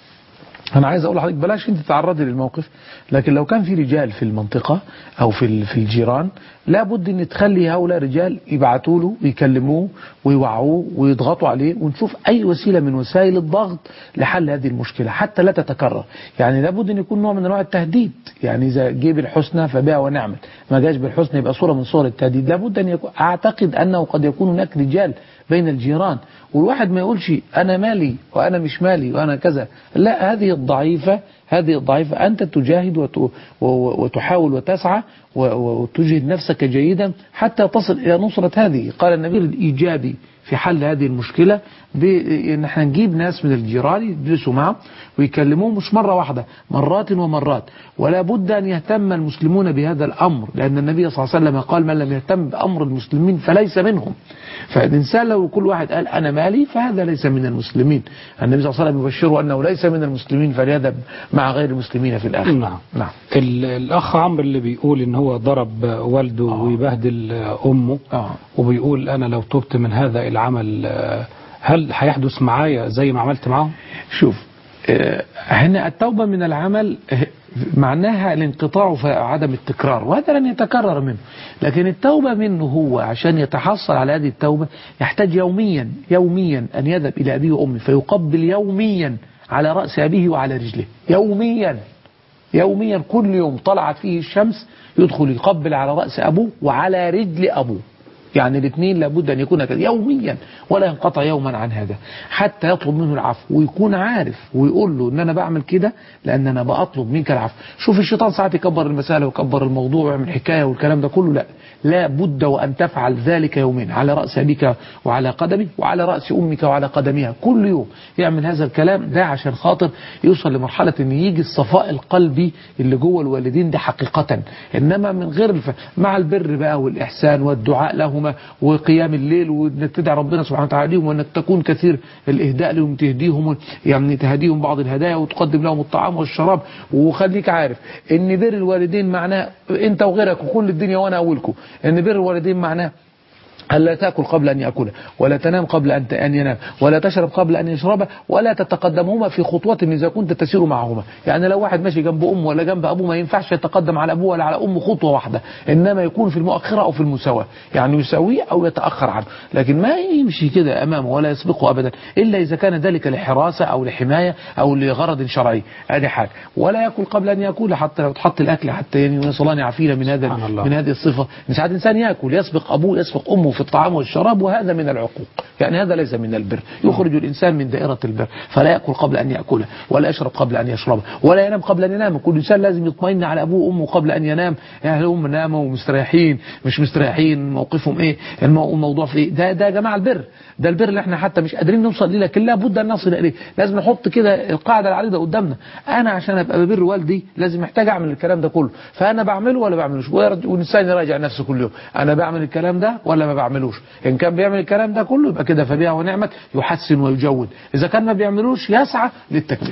انا عايز اقول لحضرتك بلاش انت تتعرضي للموقف لكن لو كان في رجال في المنطقه او في ال- في الجيران لابد ان تخلي هؤلاء الرجال يبعتوا له ويكلموه ويوعوه ويضغطوا عليه ونشوف اي وسيله من وسائل الضغط لحل هذه المشكله حتى لا تتكرر يعني لابد ان يكون نوع من انواع التهديد يعني اذا جه بالحسنى فبها ونعمل ما جاش بالحسنى يبقى صوره من صور التهديد لابد ان يكون اعتقد انه قد يكون هناك رجال بين الجيران والواحد ما يقولش انا مالي وانا مش مالي وانا كذا لا هذه الضعيفه هذه الضعيفه انت تجاهد وت- و- و- وتحاول وتسعى و- و- وتجهد نفسك جيدا حتى تصل الى نصره هذه قال النبي الايجابي في حل هذه المشكله بان احنا نجيب ناس من الجيران يجلسوا معه ويكلموه مش مره واحده مرات ومرات ولا بد ان يهتم المسلمون بهذا الامر لان النبي صلى الله عليه وسلم قال من لم يهتم بامر المسلمين فليس منهم فالإنسان لو كل واحد قال أنا مالي فهذا ليس من المسلمين النبي صلى الله عليه وسلم يبشره أنه ليس من المسلمين فليذهب مع غير المسلمين في الآخرة نعم نعم ال- الأخ عمرو اللي بيقول إن هو ضرب والده ويبهدل أمه وبيقول أنا لو تبت من هذا العمل آه، هل هيحدث معايا زي ما عملت معاهم؟ شوف آه، هنا التوبة من العمل آه، معناها الانقطاع وعدم التكرار وهذا لن يتكرر منه لكن التوبة منه هو عشان يتحصل على هذه التوبة يحتاج يوميا يوميا أن يذهب إلى أبيه وأمه فيقبل يوميا على رأس أبيه وعلى رجله يوميا يوميا كل يوم طلعت فيه الشمس يدخل يقبل على رأس أبوه وعلى رجل أبوه يعني الاثنين لابد أن يكون كذا يوميا ولا ينقطع يوما عن هذا حتى يطلب منه العفو ويكون عارف ويقول له ان انا بعمل كده لان انا بطلب منك العفو شوف الشيطان ساعات يكبر المسألة ويكبر الموضوع ويعمل حكاية والكلام ده كله لا لا بد وأن تفعل ذلك يومين على رأس أبيك وعلى قدمه وعلى رأس أمك وعلى قدمها كل يوم يعمل هذا الكلام ده عشان خاطر يوصل لمرحلة ان يجي الصفاء القلبي اللي جوه الوالدين ده حقيقة انما من غير الف... مع البر بقى والإحسان والدعاء لهما وقيام الليل وانك تدعي ربنا سبحانه وتعالى ليهم وانك تكون كثير الإهداء لهم تهديهم يعني تهديهم بعض الهدايا وتقدم لهم الطعام والشراب وخليك عارف ان بر الوالدين معناه انت وغيرك وكل الدنيا وانا اولكم ان بر الوالدين معناه ألا تأكل قبل أن يأكل ولا تنام قبل أن أن ينام ولا تشرب قبل أن يشرب ولا تتقدمهما في خطوة إذا كنت تسير معهما يعني لو واحد ماشي جنب أمه ولا جنب أبوه ما ينفعش يتقدم على أبوه ولا على أمه خطوة واحدة إنما يكون في المؤخرة أو في المساواة يعني يساويه أو يتأخر عنه لكن ما يمشي كده أمامه ولا يسبقه أبدا إلا إذا كان ذلك لحراسة أو لحماية أو لغرض شرعي هذه حاجة ولا يأكل قبل أن يأكل حتى لو تحط الأكل حتى يعني نسأل الله أن يعافينا من هذا من هذه الصفة إن ساعات إنسان يأكل يسبق أبوه يسبق أمه في الطعام والشراب وهذا من العقوق يعني هذا ليس من البر يخرج الإنسان من دائرة البر فلا يأكل قبل أن يأكله ولا يشرب قبل أن يشربه ولا ينام قبل أن ينام كل إنسان لازم يطمئن على أبوه وأمه قبل أن ينام يعني هم ناموا ومستريحين مش مستريحين موقفهم إيه المو- الموضوع في إيه ده ده يا جماعة البر ده البر اللي احنا حتى مش قادرين نوصل ليه لكن لابد أن نصل إليه لازم نحط كده القاعدة العريضة قدامنا أنا عشان أبقى ببر والدي لازم محتاج أعمل الكلام ده كله فأنا بعمله ولا بعملوش ويرد- والإنسان يراجع نفسه كل يوم أنا بعمل الكلام ده ولا ما بعملوش إن كان بيعمل الكلام ده كله يبقى كده فبها ونعمت يحسن ويجود إذا كان ما بيعملوش يسعى للتكميل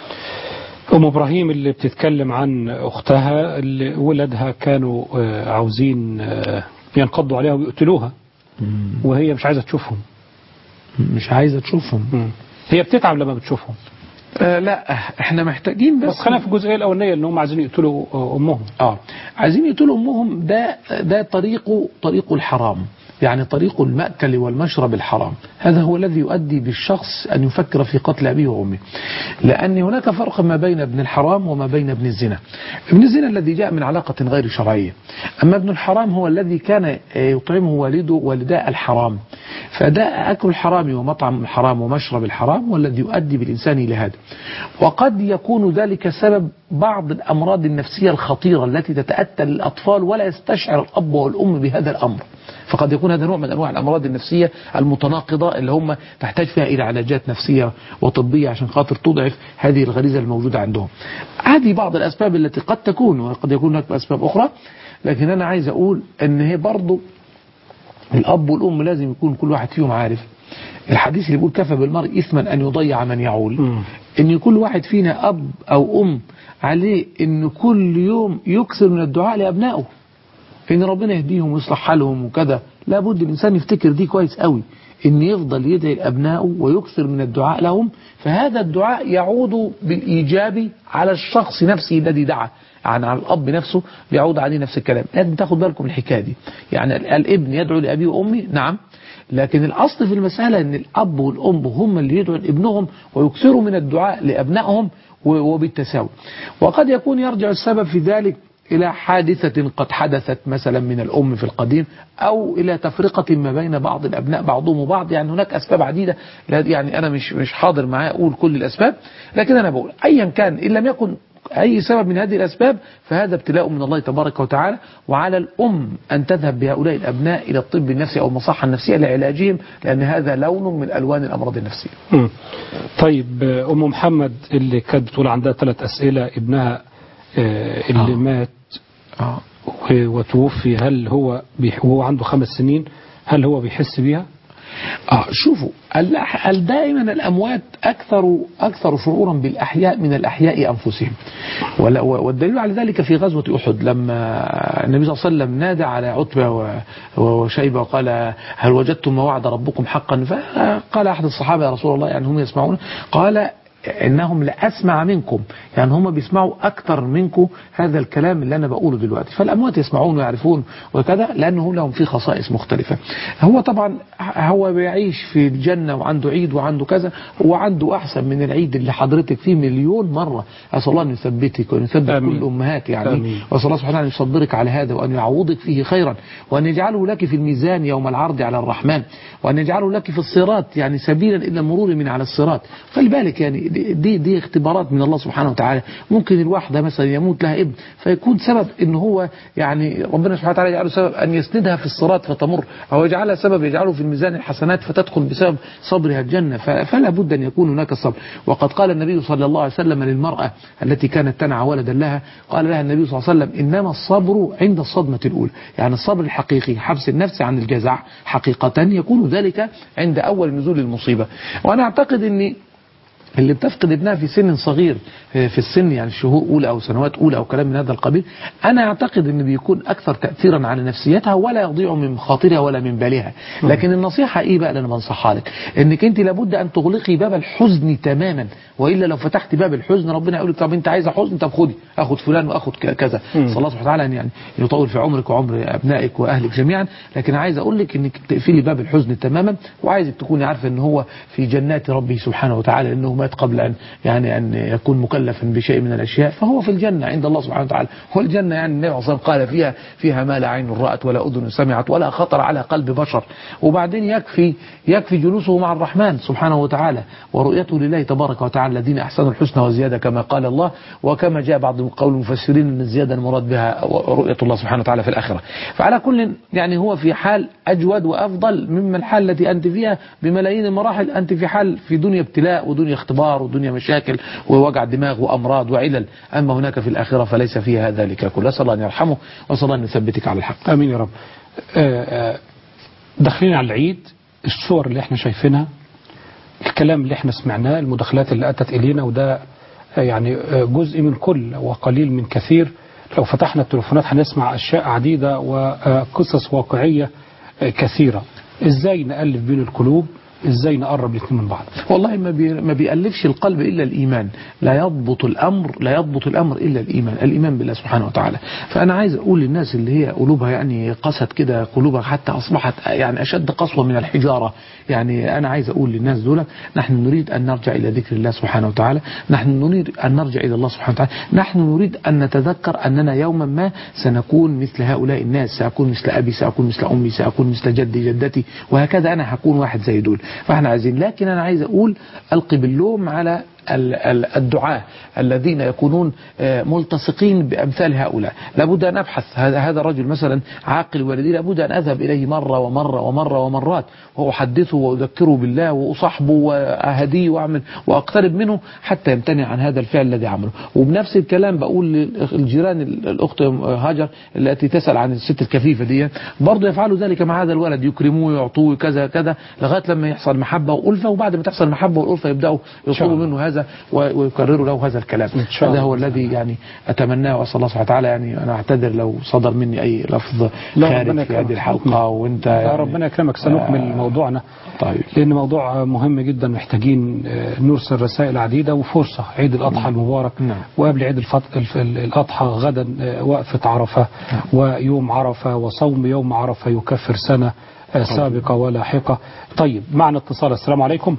أم إبراهيم اللي بتتكلم عن أختها اللي ولادها كانوا آه، عاوزين آه، ينقضوا عليها ويقتلوها وهي مش عايزة تشوفهم مش عايزة تشوفهم هي بتتعب لما بتشوفهم آه لا احنا محتاجين بس بس خلينا في الجزئيه الاولانيه ان هم عايزين يقتلوا آه، امهم اه عايزين يقتلوا امهم ده ده طريقه طريق الحرام يعني طريق المأكل والمشرب الحرام هذا هو الذي يؤدي بالشخص أن يفكر في قتل أبيه وأمه لأن هناك فرق ما بين ابن الحرام وما بين ابن الزنا ابن الزنا الذي جاء من علاقة غير شرعية أما ابن الحرام هو الذي كان يطعمه والده والداء الحرام فداء أكل الحرام ومطعم الحرام ومشرب الحرام هو الذي يؤدي بالإنسان إلى هذا وقد يكون ذلك سبب بعض الأمراض النفسية الخطيرة التي تتأتى للأطفال ولا يستشعر الأب والأم بهذا الأمر فقد يكون هذا نوع من أنواع الأمراض النفسية المتناقضة اللي هم تحتاج فيها إلى علاجات نفسية وطبية عشان خاطر تضعف هذه الغريزة الموجودة عندهم هذه بعض الأسباب التي قد تكون وقد يكون هناك أسباب أخرى لكن أنا عايز أقول أن هي برضو الأب والأم لازم يكون كل واحد فيهم عارف الحديث اللي بيقول كفى بالمرء إثما أن يضيع من يعول أن كل واحد فينا أب أو أم عليه أن كل يوم يكثر من الدعاء لأبنائه ان ربنا يهديهم ويصلح حالهم وكذا لابد الانسان يفتكر دي كويس قوي ان يفضل يدعي لابنائه ويكثر من الدعاء لهم فهذا الدعاء يعود بالايجاب على الشخص نفسه الذي دعا يعني على الاب نفسه بيعود عليه نفس الكلام لازم تاخد بالكم من الحكايه دي يعني الابن يدعو لابيه وامه نعم لكن الاصل في المساله ان الاب والام هم اللي يدعوا لابنهم ويكثروا من الدعاء لابنائهم وبالتساوي وقد يكون يرجع السبب في ذلك إلى حادثة قد حدثت مثلا من الأم في القديم أو إلى تفرقة ما بين بعض الأبناء بعضهم وبعض يعني هناك أسباب عديدة يعني أنا مش مش حاضر معايا أقول كل الأسباب لكن أنا بقول أيا كان إن لم يكن أي سبب من هذه الأسباب فهذا ابتلاء من الله تبارك وتعالى وعلى الأم أن تذهب بهؤلاء الأبناء إلى الطب النفسي أو المصحة النفسية لعلاجهم لأن هذا لون من ألوان الأمراض النفسية مم. طيب آه، أم محمد اللي كانت بتقول عندها ثلاث أسئلة ابنها آه، اللي آه. مات آه. و- وتوفي هل هو بيح- وهو عنده خمس سنين هل هو بيحس بيها؟ آه شوفوا الأح- ال- دائما الأموات أكثر أكثر شعورا بالأحياء من الأحياء أنفسهم ولا- و- والدليل على ذلك في غزوة أحد لما النبي صلى الله عليه وسلم نادى على عتبة و- وشيبة وقال هل وجدتم ما وعد ربكم حقا فقال أحد الصحابة يا رسول الله يعني هم يسمعون قال انهم لاسمع منكم يعني هم بيسمعوا اكثر منكم هذا الكلام اللي انا بقوله دلوقتي فالاموات يسمعون ويعرفون وكذا لانه لهم في خصائص مختلفه هو طبعا هو بيعيش في الجنه وعنده عيد وعنده كذا وعنده احسن من العيد اللي حضرتك فيه مليون مره اسال الله ان يثبتك وان يثبت آمين. كل امهات يعني آمين. واسال الله سبحانه ان يصبرك على هذا وان يعوضك فيه خيرا وان يجعله لك في الميزان يوم العرض على الرحمن وان يجعله لك في الصراط يعني سبيلا الى المرور من على الصراط خلي بالك يعني دي, دي, دي اختبارات من الله سبحانه وتعالى ممكن الواحده مثلا يموت لها ابن فيكون سبب ان هو يعني ربنا سبحانه وتعالى يجعله سبب ان يسندها في الصراط فتمر او يجعلها سبب يجعله في الميزان الحسنات فتدخل بسبب صبرها الجنه ف- فلا بد ان يكون هناك الصبر وقد قال النبي صلى الله عليه وسلم للمراه التي كانت تنعى ولدا لها قال لها النبي صلى الله عليه وسلم انما الصبر عند الصدمه الاولى يعني الصبر الحقيقي حبس النفس عن الجزع حقيقه يكون ذلك عند اول نزول المصيبه وانا اعتقد ان اللي بتفقد ابنها في سن صغير آه، في السن يعني شهور اولى او سنوات اولى او كلام من هذا القبيل انا اعتقد ان بيكون اكثر تاثيرا على نفسيتها ولا يضيع من خاطرها ولا من بالها لكن النصيحه ايه بقى اللي انا بنصحها لك انك انت لابد ان تغلقي باب الحزن تماما والا لو فتحت باب الحزن ربنا يقول لك طب انت عايزه حزن طب خدي اخد فلان واخد ك- كذا صلى الله سبحانه وتعالى أن يعني يطول في عمرك وعمر ابنائك واهلك جميعا لكن عايز اقول لك انك تقفلي باب الحزن تماما وعايزك تكوني عارفه ان هو في جنات ربه سبحانه وتعالى انه مات قبل ان يعني ان يكون مكلفا بشيء من الاشياء فهو في الجنه عند الله سبحانه وتعالى والجنه يعني النبي صلى الله عليه وسلم قال فيها فيها ما لا عين رات ولا اذن سمعت ولا خطر على قلب بشر وبعدين يكفي يكفي جلوسه مع الرحمن سبحانه وتعالى ورؤيته لله تبارك وتعالى الذين احسنوا الحسنى وزياده كما قال الله وكما جاء بعض قول المفسرين ان الزياده المراد بها رؤيه الله سبحانه وتعالى في الاخره فعلى كل يعني هو في حال اجود وافضل مما الحال التي انت فيها بملايين المراحل انت في حال في دنيا ابتلاء ودنيا اختبار ودنيا مشاكل ووجع دماغ وامراض وعلل اما هناك في الاخره فليس فيها ذلك كله اسال الله ان يرحمه واسال الله ان يثبتك على الحق امين يا رب آه، آه، داخلين على العيد الصور اللي احنا شايفينها الكلام اللي احنا سمعناه المداخلات اللي اتت الينا وده آه، يعني آه، جزء من كل وقليل من كثير لو فتحنا التليفونات هنسمع اشياء عديده وقصص واقعيه آه، كثيره ازاي نالف بين القلوب ازاي نقرب الاثنين من بعض والله ما بي ما بيألفش القلب إلا الإيمان لا يضبط الأمر لا يضبط الأمر إلا الإيمان الإيمان بالله سبحانه وتعالى فأنا عايز أقول للناس اللي هي قلوبها يعني قست كده قلوبها حتى أصبحت يعني أشد قسوة من الحجارة يعني أنا عايز أقول للناس دول نحن نريد أن نرجع إلى ذكر الله سبحانه وتعالى نحن نريد أن نرجع إلى الله سبحانه وتعالى نحن نريد أن نتذكر أننا يوما ما سنكون مثل هؤلاء الناس سأكون مثل أبي سأكون مثل أمي سأكون مثل جدي جدتي وهكذا أنا هكون واحد زي دول فاحنا عايزين لكن أنا عايز أقول ألقي باللوم على ال- ال- الدعاة الذين يكونون آه، ملتصقين بأمثال هؤلاء لابد أن أبحث هذا هذا الرجل مثلا عاقل والدي لابد أن أذهب إليه مرة ومرة ومرة ومرات وأحدثه وأذكره بالله وأصاحبه وأهديه وأعمل وأقترب منه حتى يمتنع عن هذا الفعل الذي عمله وبنفس الكلام بقول للجيران الأخت هاجر التي تسأل عن الست الكفيفة دي برضه يفعلوا ذلك مع هذا الولد يكرموه ويعطوه كذا كذا لغاية لما يحصل محبة وألفة وبعد ما تحصل محبة والألفة يبدأوا يطلبوا منه هذا و- ويكرروا له هذا الكلام شاء هذا الله. هو الذي يعني أتمناه وأسأل الله سبحانه وتعالى يعني أنا أعتذر لو صدر مني أي لفظ لا، خارج ربنا في هذه يكرمك. الحلقة وأنت يا يعني ربنا يكرمك سنكمل موضوعنا طيب لأن موضوع مهم جدا محتاجين آه، نرسل رسائل عديدة وفرصة عيد الأضحى المبارك وقبل عيد الفط... الف... ال- الأضحى غدا آه، وقفة عرفة ويوم عرفة وصوم يوم عرفة يكفر سنة آه، سابقة ولاحقة طيب معنا اتصال السلام عليكم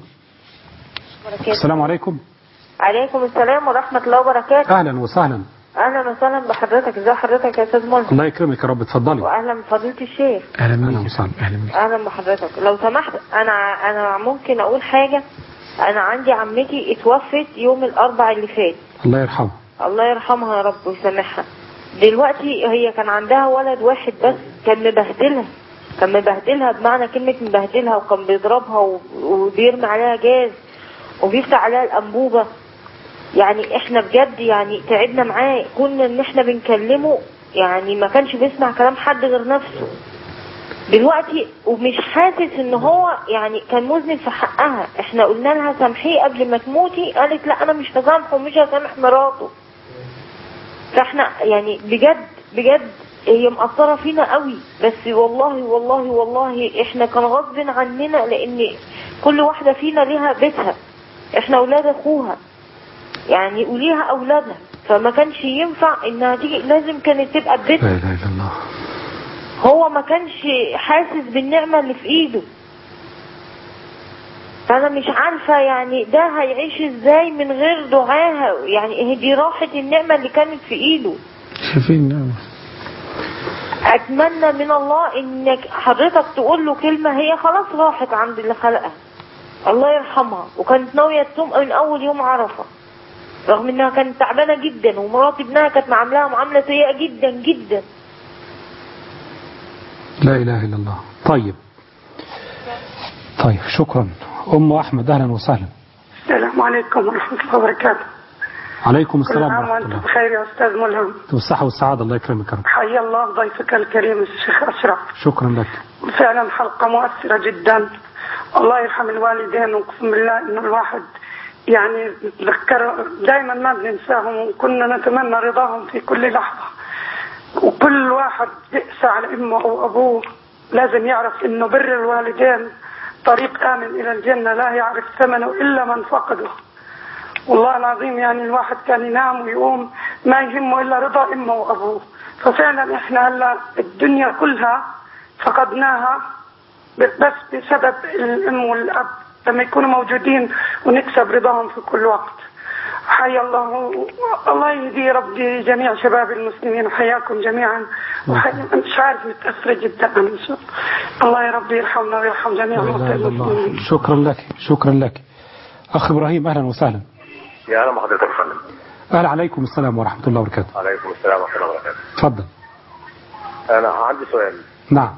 السلام عليكم عليكم السلام ورحمة الله وبركاته أهلا وسهلا أهلا وسهلا بحضرتك ازي حضرتك يا أستاذ ملهم الله يكرمك يا رب اتفضلي وأهلا بفضيلة الشيخ أهلا بيك وسهلا أهلا بيك أهلا بحضرتك لو سمحت أنا أنا ممكن أقول حاجة أنا عندي عمتي اتوفت يوم الأربع اللي فات الله يرحمه الله يرحمها يا رب ويسامحها دلوقتي هي كان عندها ولد واحد بس كان مبهدلها كان مبهدلها بمعنى كلمة مبهدلها وكان بيضربها و- وبيرمي عليها جاز وبيفتح عليها الأنبوبة يعني احنا بجد يعني تعبنا معاه كنا ان احنا بنكلمه يعني ما كانش بيسمع كلام حد غير نفسه دلوقتي ومش حاسس ان هو يعني كان مذنب في حقها احنا قلنا لها سامحيه قبل ما تموتي قالت لا انا مش هسامحه ومش هسامح مراته فاحنا يعني بجد بجد هي مقصرة فينا قوي بس والله والله والله احنا كان غصب عننا لان كل واحدة فينا ليها بيتها احنا اولاد اخوها يعني وليها اولادها فما كانش ينفع انها تيجي لازم كانت تبقى ببيتها لا إله إلا الله هو ما كانش حاسس بالنعمة اللي في ايده فانا مش عارفة يعني ده هيعيش ازاي من غير دعاها يعني هي دي راحة النعمة اللي كانت في ايده شايفين نعم اتمنى من الله انك حضرتك تقول له كلمة هي خلاص راحت عند اللي خلقها الله يرحمها وكانت ناوية تصوم من اول يوم عرفة رغم انها كانت تعبانة جدا ومرات ابنها كانت معاملاها معاملة سيئة جدا جدا لا إله إلا الله طيب طيب شكرا أم أحمد أهلا وسهلا السلام عليكم ورحمة الله وبركاته عليكم كل السلام عام ورحمة وأنتم الله بخير يا أستاذ ملهم والصحة والسعادة الله يكرمك يا رب حيا الله ضيفك الكريم الشيخ أشرف شكرا لك فعلا حلقة مؤثرة جدا الله يرحم الوالدين وأقسم بالله إنه الواحد يعني نتذكر دائما ما بننساهم وكنا نتمنى رضاهم في كل لحظة وكل واحد يأسى على أمه أو أبوه لازم يعرف إنه بر الوالدين طريق آمن إلى الجنة لا يعرف ثمنه إلا من فقده والله العظيم يعني الواحد كان ينام ويقوم ما يهمه إلا رضا أمه وأبوه ففعلا إحنا هلا الدنيا كلها فقدناها بس بسبب الأم والأب لما يكونوا موجودين ونكسب رضاهم في كل وقت حيا الله الله يهدي ربي جميع شباب المسلمين وحياكم جميعا وحيا مش عارف متأثرة جدا أنا إن شاء الله الله يا ربي يرحمنا ويرحم جميع لا موتى إله إلا الله المسلمين شكرا لك شكرا لك أخ إبراهيم أهلا وسهلا يا اهلا بحضرتك يا فندم أهلا عليكم السلام ورحمة الله وبركاته عليكم السلام ورحمه الله وبركاته تفضل انا عندي سؤال نعم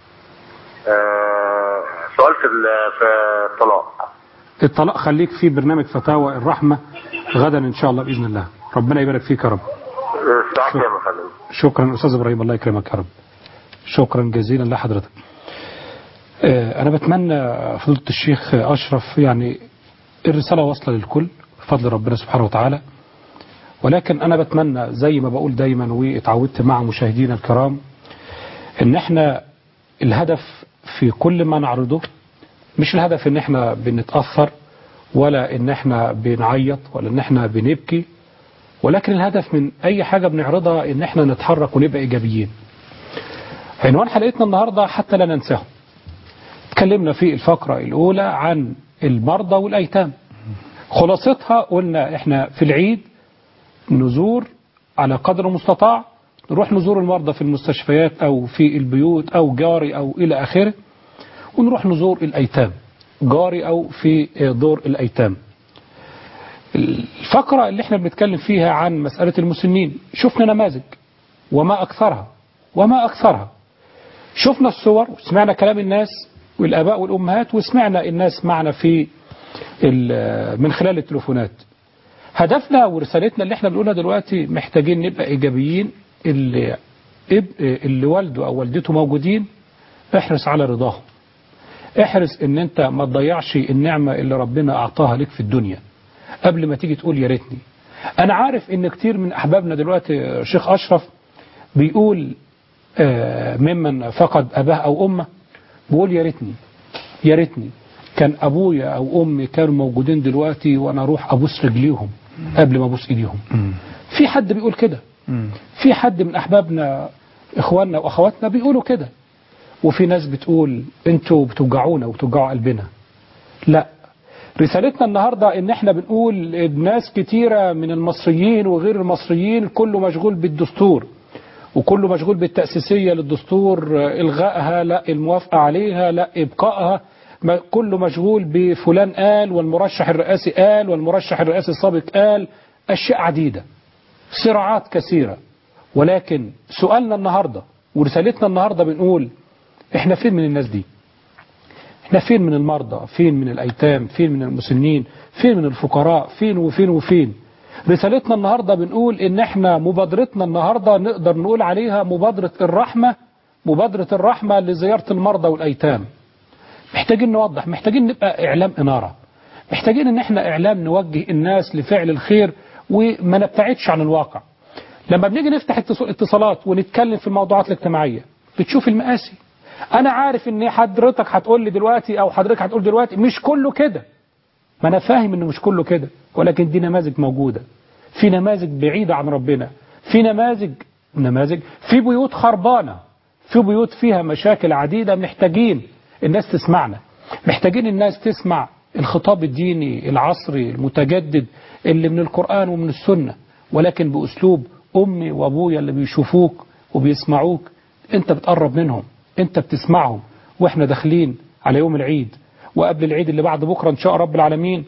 آه سؤال في ال- في الطلاق الطلاق خليك في برنامج فتاوى الرحمة غدا إن شاء الله بإذن الله ربنا يبارك فيك يا رب الساعه كام يا فندم شكرا أستاذ إبراهيم الله يكرمك يا رب شكرا جزيلا لحضرتك آه، أنا بتمنى فضيلة الشيخ أشرف يعني الرسالة واصلة للكل بفضل ربنا سبحانه وتعالى ولكن أنا بتمنى زي ما بقول دايما واتعودت مع مشاهدينا الكرام إن احنا الهدف في كل ما نعرضه مش الهدف ان احنا بنتأثر ولا ان احنا بنعيط ولا ان احنا بنبكي ولكن الهدف من اي حاجة بنعرضها ان احنا نتحرك ونبقى ايجابيين عنوان حلقتنا النهاردة حتى لا ننساهم اتكلمنا في الفقرة الاولى عن المرضى والايتام خلاصتها قلنا احنا في العيد نزور على قدر المستطاع نروح نزور المرضى في المستشفيات او في البيوت او جاري او الى اخره ونروح نزور الايتام جاري او في دور الايتام الفقرة اللي احنا بنتكلم فيها عن مسألة المسنين شفنا نماذج وما أكثرها وما أكثرها شفنا الصور وسمعنا كلام الناس والآباء والأمهات وسمعنا الناس معنا في من خلال التليفونات هدفنا ورسالتنا اللي احنا بنقولها دلوقتي محتاجين نبقى إيجابيين اللي, اللي والده أو والدته موجودين احرص على رضاهم احرص ان انت ما تضيعش النعمة اللي ربنا أعطاها لك في الدنيا قبل ما تيجي تقول يا ريتني انا عارف ان كتير من احبابنا دلوقتي شيخ اشرف بيقول ممن فقد اباه او امه بيقول يا ريتني يا ريتني كان ابويا او امي كانوا موجودين دلوقتي وانا اروح ابوس رجليهم قبل ما ابوس ايديهم في حد بيقول كده في حد من احبابنا اخواننا واخواتنا بيقولوا كده وفي ناس بتقول انتوا بتوجعونا وبتوجعوا قلبنا لا رسالتنا النهاردة ان احنا بنقول ناس كتيرة من المصريين وغير المصريين كله مشغول بالدستور وكله مشغول بالتأسيسية للدستور الغائها لا الموافقة عليها لا ابقائها كله مشغول بفلان قال والمرشح الرئاسي قال والمرشح الرئاسي السابق قال اشياء عديدة صراعات كثيرة ولكن سؤالنا النهاردة ورسالتنا النهاردة بنقول احنا فين من الناس دي احنا فين من المرضى فين من الأيتام فين من المسنين فين من الفقراء فين وفين وفين رسالتنا النهاردة بنقول ان احنا مبادرتنا النهاردة نقدر نقول عليها مبادرة الرحمة مبادرة الرحمة لزيارة المرضى والأيتام محتاجين نوضح محتاجين نبقى إعلام إنارة محتاجين ان احنا إعلام نوجه الناس لفعل الخير وما نبتعدش عن الواقع لما بنيجي نفتح اتصالات ونتكلم في الموضوعات الاجتماعية بتشوف المآسي انا عارف ان حضرتك هتقول لي دلوقتي او حضرتك هتقول دلوقتي مش كله كده ما انا فاهم انه مش كله كده ولكن دي نماذج موجودة في نماذج بعيدة عن ربنا في نماذج نماذج في بيوت خربانة في بيوت فيها مشاكل عديدة محتاجين الناس تسمعنا محتاجين الناس تسمع الخطاب الديني العصري المتجدد اللي من القرآن ومن السنة ولكن بأسلوب أمي وأبويا اللي بيشوفوك وبيسمعوك أنت بتقرب منهم انت بتسمعهم واحنا داخلين على يوم العيد وقبل العيد اللي بعد بكرة ان شاء رب العالمين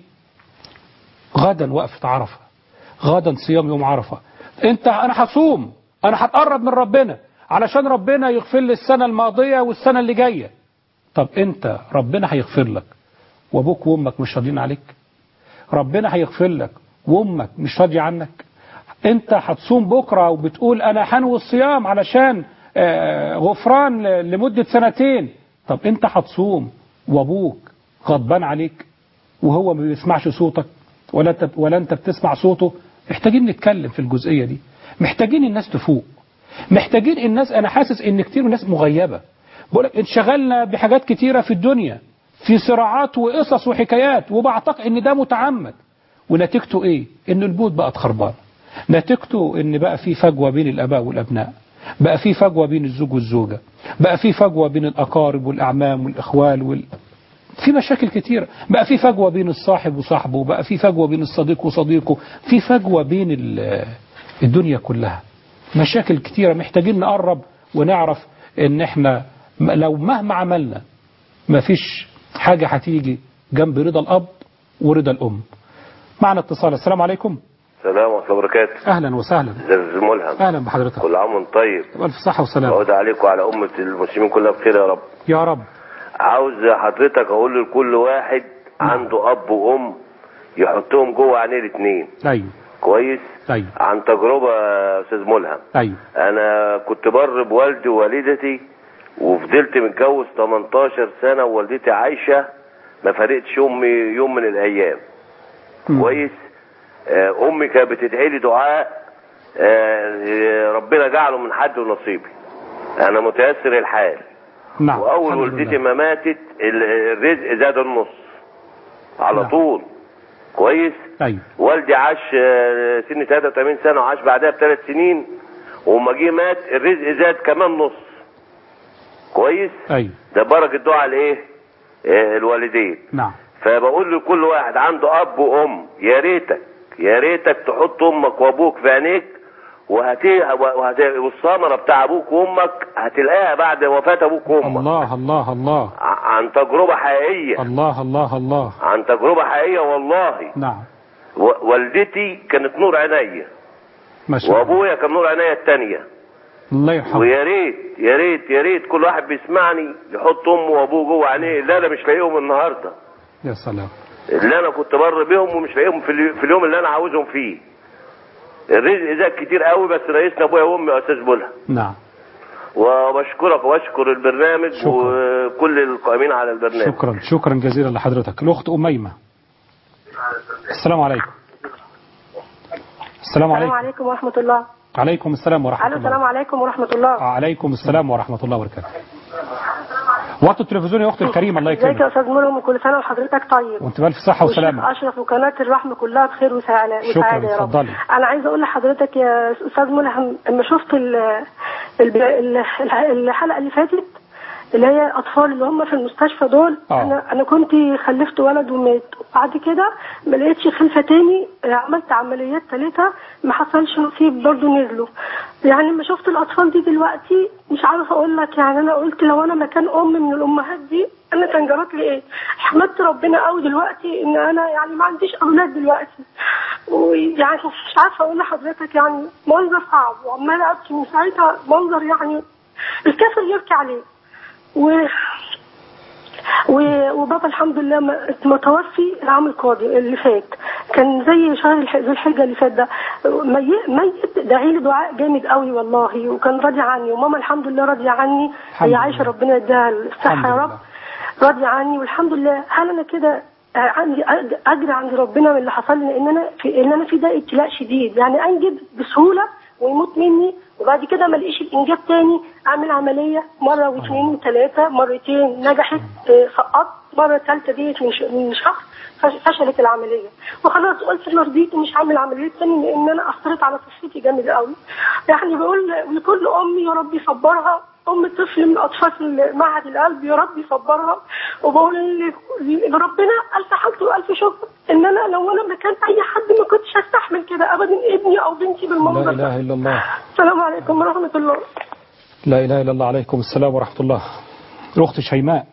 غدا وقفة عرفة غدا صيام يوم عرفة انت انا هصوم انا هتقرب من ربنا علشان ربنا يغفر لي السنة الماضية والسنة اللي جاية طب انت ربنا هيغفر لك وابوك وامك مش راضيين عليك ربنا هيغفر لك وامك مش راضية عنك انت هتصوم بكرة وبتقول انا هنوي الصيام علشان غفران لمدة سنتين طب انت هتصوم وابوك غضبان عليك وهو ما بيسمعش صوتك ولا انت ولا انت بتسمع صوته محتاجين نتكلم في الجزئية دي محتاجين الناس تفوق محتاجين الناس انا حاسس ان كتير من الناس مغيبة بقولك انشغلنا بحاجات كتيرة في الدنيا في صراعات وقصص وحكايات وبعتقد ان ده متعمد ونتيجته ايه ان البيوت بقت خربانة نتيجته ان بقى في فجوة بين الاباء والابناء بقى في فجوة بين الزوج والزوجة بقى في فجوة بين الأقارب والأعمام والإخوال وال... في مشاكل كتيرة بقى في فجوة بين الصاحب وصاحبه بقى في فجوة بين الصديق وصديقه في فجوة بين ال... الدنيا كلها مشاكل كتيرة محتاجين نقرب ونعرف ان احنا لو مهما عملنا ما فيش حاجة هتيجي جنب رضا الأب ورضا الأم معنا اتصال السلام عليكم السلام ورحمة الله وبركاته أهلا وسهلا أستاذ ملهم أهلا بحضرتك كل عام وانت طيب ألف صحة وسلامة أعود عليك وعلى أمة المسلمين كلها بخير يا رب يا رب عاوز حضرتك أقول لكل واحد عنده أب وأم يحطهم جوه عينيه الاثنين أيوه كويس أيوه عن تجربة يا أستاذ ملهم أيوه أنا كنت بر بوالدي ووالدتي وفضلت متجوز 18 سنة ووالدتي عايشة ما فرقتش أمي يوم من الأيام كويس آه، امي كانت بتدعي لي دعاء آه، ربنا جعله من حد ونصيبي انا متيسر الحال نعم واول الحمد والدتي لله. ما ماتت ال- الرزق زاد النص على نعم. طول كويس ايوه والدي عاش آه، سن 83 سنه وعاش بعدها بثلاث سنين وما جه مات الرزق زاد كمان نص كويس ايوه ده بركه دعاء الايه آه، الوالدين نعم فبقول لكل واحد عنده اب وام يا ريتك يا ريتك تحط امك وابوك في عينيك وهتي وهت... والثمره بتاع ابوك وامك هتلاقيها بعد وفاه ابوك وامك الله الله الله ع- عن تجربه حقيقيه الله الله الله عن تجربه حقيقيه والله نعم و... والدتي كانت نور عينيا ما شاء الله وابويا كان نور عينيا التانية الله يرحمه ويا ريت يا ريت يا ريت كل واحد بيسمعني يحط امه وابوه جوه عينيه لا انا مش لاقيهم النهارده يا سلام اللي انا كنت بر بيهم ومش لاقيهم في, اليو- في اليوم اللي انا عاوزهم فيه الرزق زاد كتير قوي بس رئيسنا ابويا وامي يا استاذ بولها نعم وبشكرك واشكر البرنامج شكرا. وكل القائمين على البرنامج شكرا شكرا جزيلا لحضرتك الأخت أميمة السلام عليكم السلام السلام عليكم عليكم ورحمة الله عليكم السلام ورحمة ألو الله السلام عليكم ورحمة الله عليكم السلام ورحمة الله وبركاته وقت التلفزيون يا أختي الكريمة الله ازيك يا يكرمك أستاذ ملهم كل سنة وحضرتك طيب وانت بألف صحة وسلامة والشيخ أشرف وقناة الرحمة كلها بخير وسعادة شكرا وسعادة يا رب اتفضلي أنا عايزة أقول لحضرتك يا أستاذ ملهم لما شفت ال ال ال الحلقة اللي فاتت اللي هي الأطفال اللي هم في المستشفى دول آه. أنا أنا كنت خلفت ولد ومات وبعد كده ما لقيتش خلفة تاني عملت عمليات ثلاثة ما حصلش نصيب برضه نزلوا يعني لما شفت الأطفال دي دلوقتي مش عارفة أقول لك يعني أنا قلت لو أنا مكان أم من الأمهات دي أنا كان جرت لي إيه حمدت ربنا قوي دلوقتي إن أنا يعني ما عنديش أولاد دلوقتي ويعني مش عارفة أقول لحضرتك يعني منظر صعب وعمالة أبكي من ساعتها منظر يعني الكافر يبكي عليه و و- وبابا الحمد لله م- متوفي العام القاضي اللي فات كان زي شهر الح- ذو الحجه اللي فات ده مي- ميت داعي لي دعاء جامد قوي والله وكان راضي عني وماما الحمد لله راضيه عني الحمد هي عايشه ربنا يديها الصحه الحمد يا رب راضيه عني والحمد لله هل انا كده عندي أج- اجر عند ربنا من اللي حصل لي لان انا في ان انا في ده ابتلاء شديد يعني انجب بسهوله ويموت مني وبعد كده ما الاقيش الانجاب تاني اعمل عمليه مره واثنين وثلاثه مرتين نجحت آه، سقطت مره ثالثه ديت من ش- من شهر فش- فشلت العمليه وخلاص قلت انا رضيت ومش هعمل عمليه تاني لان انا اثرت على صحتي جامد قوي يعني بقول لكل ام يا رب يصبرها ام طفل من اطفال معهد القلب يا رب يصبرها وبقول ل- لربنا الف حمد والف شكر ان انا لو انا مكان اي حد ما كنتش هستحمل كده ابدا ابني او بنتي لا بالمنظر ده إله إلا الله السلام عليكم ورحمه الله لا إله إلا الله عليكم السلام ورحمة الله الأخت شيماء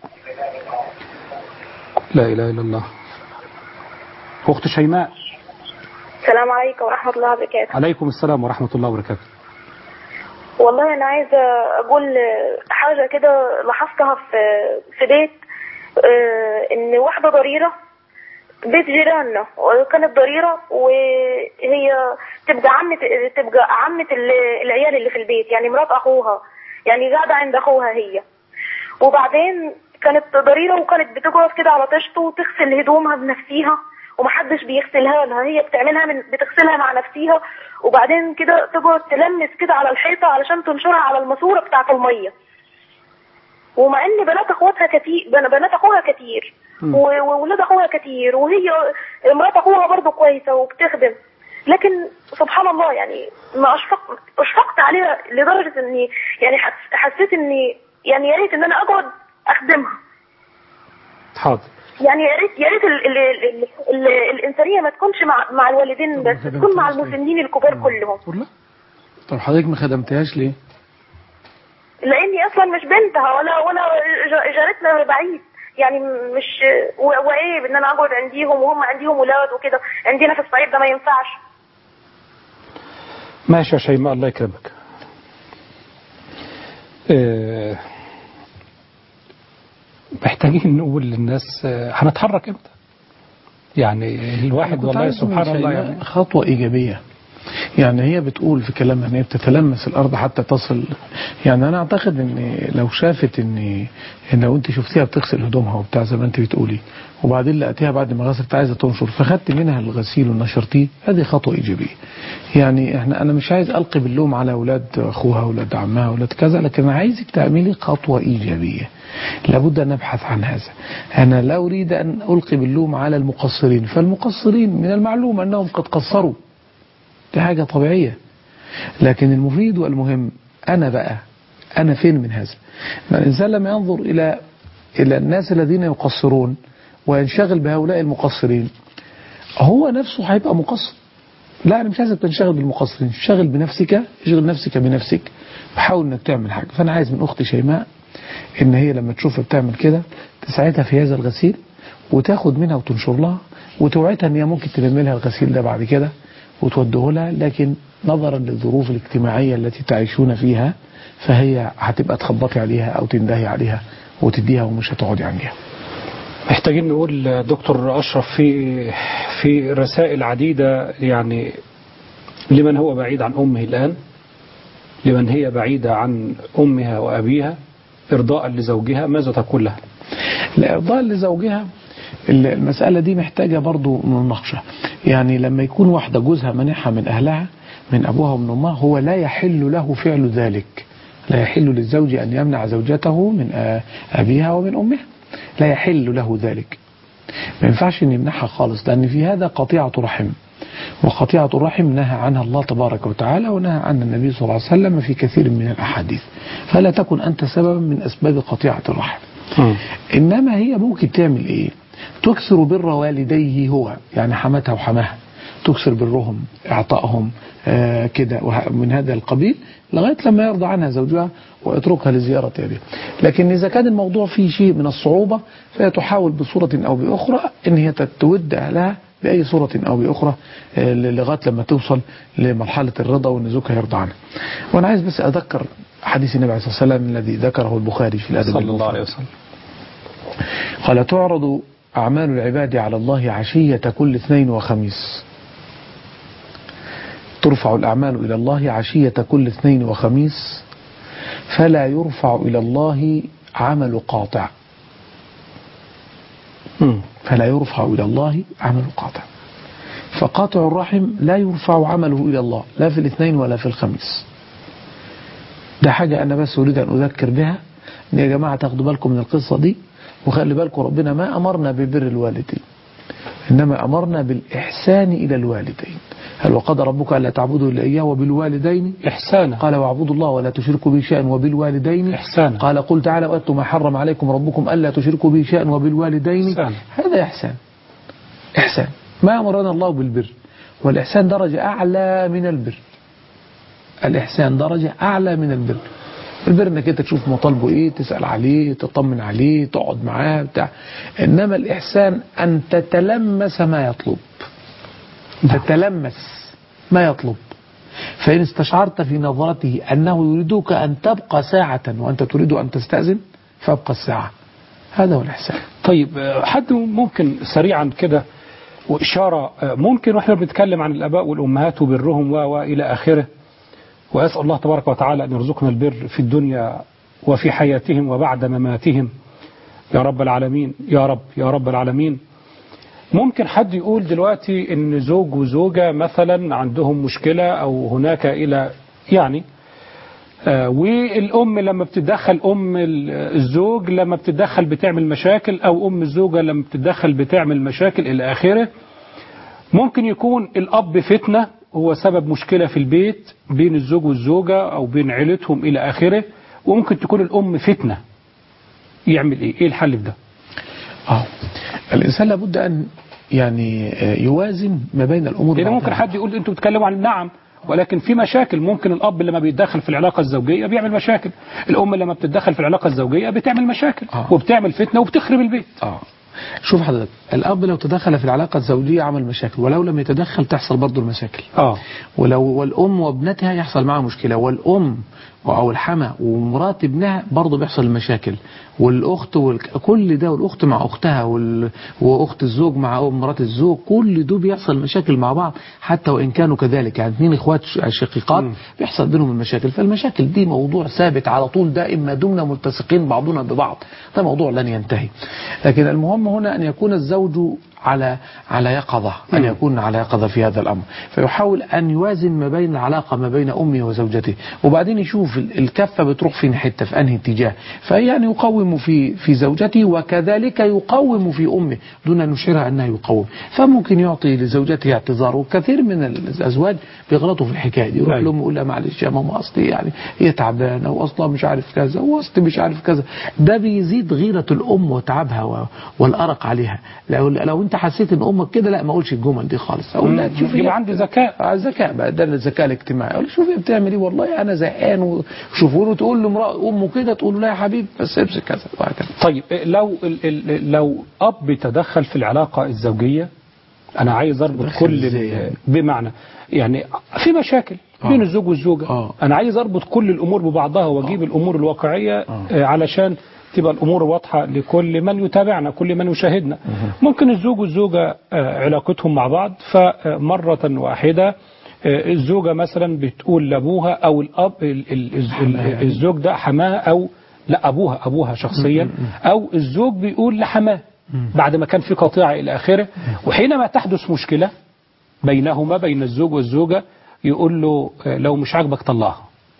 لا إله إلا الله أخت شيماء السلام عليكم ورحمة الله وبركاته عليكم السلام ورحمة الله وبركاته والله أنا عايزة أقول حاجة كده لاحظتها في في بيت آه، إن واحدة ضريرة بيت جيراننا كانت ضريرة وهي تبقى عمة تبقى عمة ال- العيال اللي في البيت يعني مرات أخوها يعني قاعدة عند أخوها هي وبعدين كانت ضريرة وكانت بتقعد كده على طشته وتغسل هدومها بنفسها ومحدش بيغسلها لها هي بتعملها من بتغسلها مع نفسها وبعدين كده تقعد تلمس كده على الحيطة علشان تنشرها على الماسورة بتاعة المية ومع ان بنات اخواتها كتير بن- بنات اخوها كتير و- وولاد اخوها كتير وهي مرات اخوها برضه كويسة وبتخدم لكن سبحان الله يعني ما اشفق اشفقت عليها لدرجة اني يعني حس- حسيت اني يعني يا ريت ان انا اقعد اخدمها حاضر يعني يا ريت يا ريت ال ال ال ال الانسانيه ما تكونش مع مع الوالدين بس تكون مع المسنين الكبار كلهم طب حضرتك ما خدمتهاش ليه؟ لاني اصلا مش بنتها ولا ولا ج- جارتنا بعيد يعني مش و- وعيب ان انا اقعد عنديهم وهم عنديهم ولاد وكده عندنا في الصعيد ده ما ينفعش ماشي يا شيماء الله يكرمك آه، محتاجين نقول للناس آه، هنتحرك امتى يعني الواحد كنت والله عايز من سبحان الله شيماء يعني خطوة إيجابية يعني هي بتقول في كلامها ان هي بتتلمس الارض حتى تصل يعني انا اعتقد ان لو شافت ان ان لو انت شفتيها بتغسل هدومها وبتاع زي ما انت بتقولي وبعدين لقيتيها بعد ما غسلت عايزه تنشر فخدت منها الغسيل ونشرتيه هذه خطوه ايجابيه يعني احنا انا مش عايز القي باللوم على اولاد اخوها اولاد عمها اولاد كذا لكن انا عايزك تعملي خطوه ايجابيه لابد ان نبحث عن هذا انا لا اريد ان القي باللوم على المقصرين فالمقصرين من المعلوم انهم قد قصروا دي حاجة طبيعية لكن المفيد والمهم أنا بقى أنا فين من هذا ما الإنسان لما ينظر إلى إلى الناس الذين يقصرون وينشغل بهؤلاء المقصرين هو نفسه هيبقى مقصر لا أنا مش عايزك تنشغل بالمقصرين انشغل بنفسك اشغل نفسك بنفسك وحاول انك تعمل حاجة فأنا عايز من أختي شيماء إن هي لما تشوفها بتعمل كده تساعدها في هذا الغسيل وتاخد منها وتنشر لها وتوعدها ان هي ممكن تلم لها الغسيل ده بعد كده وتوجهه لها لكن نظرا للظروف الاجتماعية التي تعيشون فيها فهي هتبقى تخبطي عليها أو تندهي عليها وتديها ومش هتقعدي عنها محتاجين نقول دكتور أشرف في في رسائل عديدة يعني لمن هو بعيد عن أمه الآن لمن هي بعيدة عن أمها وأبيها إرضاء لزوجها ماذا تقول لها الإرضاء لزوجها المسألة دي محتاجة برضو مناقشة يعني لما يكون واحدة جوزها منحها من أهلها من أبوها ومن أمها هو لا يحل له فعل ذلك لا يحل للزوج أن يمنع زوجته من أبيها ومن أمها لا يحل له ذلك ما ينفعش أن يمنعها خالص لأن في هذا قطيعة رحم وقطيعة الرحم نهى عنها الله تبارك وتعالى ونهى عنها النبي صلى الله عليه وسلم في كثير من الأحاديث فلا تكن أنت سببا من أسباب قطيعة الرحم إنما هي ممكن تعمل إيه تكثر بر والديه هو يعني حماتها وحماها تكثر برهم اعطائهم آه كده من هذا القبيل لغاية لما يرضى عنها زوجها ويتركها لزيارة أبيها لكن إذا كان الموضوع فيه شيء من الصعوبة فهي تحاول بصورة أو بأخرى أن هي تود أهلها بأي صورة أو بأخرى آه لغاية لما توصل لمرحلة الرضا وأن زوجها يرضى عنها وأنا عايز بس أذكر حديث النبي عليه الصلاة والسلام الذي ذكره البخاري في الأدب صلى الله عليه وسلم قال تعرض أعمال العباد على الله عشية كل اثنين وخميس ترفع الأعمال إلى الله عشية كل اثنين وخميس فلا يرفع إلى الله عمل قاطع فلا يرفع إلى الله عمل قاطع فقاطع الرحم لا يرفع عمله إلى الله لا في الاثنين ولا في الخميس ده حاجة أنا بس أريد أن أذكر بها إن يا جماعة تاخدوا بالكم من القصة دي وخلي بالكم ربنا ما أمرنا ببر الوالدين إنما أمرنا بالإحسان إلى الوالدين هل وقضى ربك ألا تعبدوا إلا إياه وبالوالدين إحسانا قال واعبدوا الله ولا تشركوا به شيئا وبالوالدين إحسانا قال قل تعالى وأتوا ما حرم عليكم ربكم ألا تشركوا به شيئا وبالوالدين إحسان. هذا إحسان إحسان ما أمرنا الله بالبر والإحسان درجة أعلى من البر الإحسان درجة أعلى من البر البر انك انت تشوف مطالبه ايه تسأل عليه تطمن عليه تقعد معاه بتاع انما الاحسان ان تتلمس ما يطلب تتلمس ما يطلب فإن استشعرت في نظرته أنه يريدك أن تبقى ساعة وأنت تريد أن تستأذن فابقى الساعة هذا هو الإحسان طيب حد ممكن سريعا كده وإشارة ممكن وإحنا بنتكلم عن الآباء والأمهات وبرهم وإلى آخره وأسأل الله تبارك وتعالى أن يرزقنا البر في الدنيا وفي حياتهم وبعد مماتهم يا رب العالمين يا رب يا رب العالمين ممكن حد يقول دلوقتي ان زوج وزوجة مثلا عندهم مشكلة او هناك الى يعني آه والام لما بتتدخل ام الزوج لما بتتدخل بتعمل مشاكل او ام الزوجة لما بتتدخل بتعمل مشاكل الى اخره ممكن يكون الاب فتنة هو سبب مشكلة في البيت بين الزوج والزوجة او بين عيلتهم الى اخره وممكن تكون الام فتنة يعمل ايه ايه الحل في ده اه الإنسان لابد أن يعني يوازن ما بين الأمور لأن ممكن حد يقول أنتوا بتتكلموا عن النعم ولكن في مشاكل ممكن الأب لما بيتدخل في العلاقة الزوجية بيعمل مشاكل الأم لما بتتدخل في العلاقة الزوجية بتعمل مشاكل آه. وبتعمل فتنة وبتخرب البيت آه. شوف حضرتك الأب لو تدخل في العلاقة الزوجية عمل مشاكل ولو لم يتدخل تحصل برضه المشاكل آه. ولو والأم وابنتها يحصل معها مشكلة والأم او الحما ومرات ابنها برضه بيحصل المشاكل والاخت وكل ده والاخت مع اختها وال... واخت الزوج مع مرات الزوج كل دول بيحصل مشاكل مع بعض حتى وان كانوا كذلك يعني اثنين اخوات ش- شقيقات بيحصل بينهم المشاكل فالمشاكل دي موضوع ثابت على طول دائم ما دمنا ملتصقين بعضنا ببعض ده موضوع لن ينتهي لكن المهم هنا ان يكون الزوج على على يقظة أن يكون على يقظة في هذا الأمر فيحاول أن يوازن ما بين العلاقة ما بين أمه وزوجته وبعدين يشوف ال- الكفة بتروح فين حتة في أنهي اتجاه فيعني يقوم في في زوجته وكذلك يقوم في أمه دون أن يشعرها أنها يقوم فممكن يعطي لزوجته اعتذار وكثير من الأزواج بيغلطوا في الحكاية دي يروح أيوة. لهم يقول لها معلش يا ماما أصلي يعني هي تعبانة وأصلا مش عارف كذا وأصلي مش عارف كذا ده بيزيد غيرة الأم وتعبها و- والأرق عليها لو لو أنت حسيت إن أمك كده لا ما أقولش الجمل دي خالص أقول لا مم. تشوفي يبقى عندي ذكاء آه، ذكاء بقى ده الذكاء الاجتماعي اقول له شوفي بتعمل ايه والله انا زهقان وشوفوا له تقول له امرأة امه كده تقول له لا يا حبيبي بس امسك كذا وهكذا طيب لو ال- ال- لو اب تدخل في العلاقه الزوجيه انا عايز اربط تدخل كل إزاي ال- يعني؟ بمعنى يعني في مشاكل آه. بين الزوج والزوجه آه. انا عايز اربط كل الامور ببعضها واجيب الامور الواقعيه آه، علشان تبقى الامور واضحه لكل من يتابعنا كل من يشاهدنا ممكن الزوج والزوجه آه، علاقتهم مع بعض فمره واحده آه، الزوجه مثلا بتقول لابوها او الاب ال- ال- ال- ال- الزوج ده حماها او لا ابوها ابوها شخصيا او الزوج بيقول لحماه بعد ما كان في قطيعه الى اخره وحينما تحدث مشكله بينهما بين الزوج والزوجه يقول له آه، لو مش عاجبك طلعها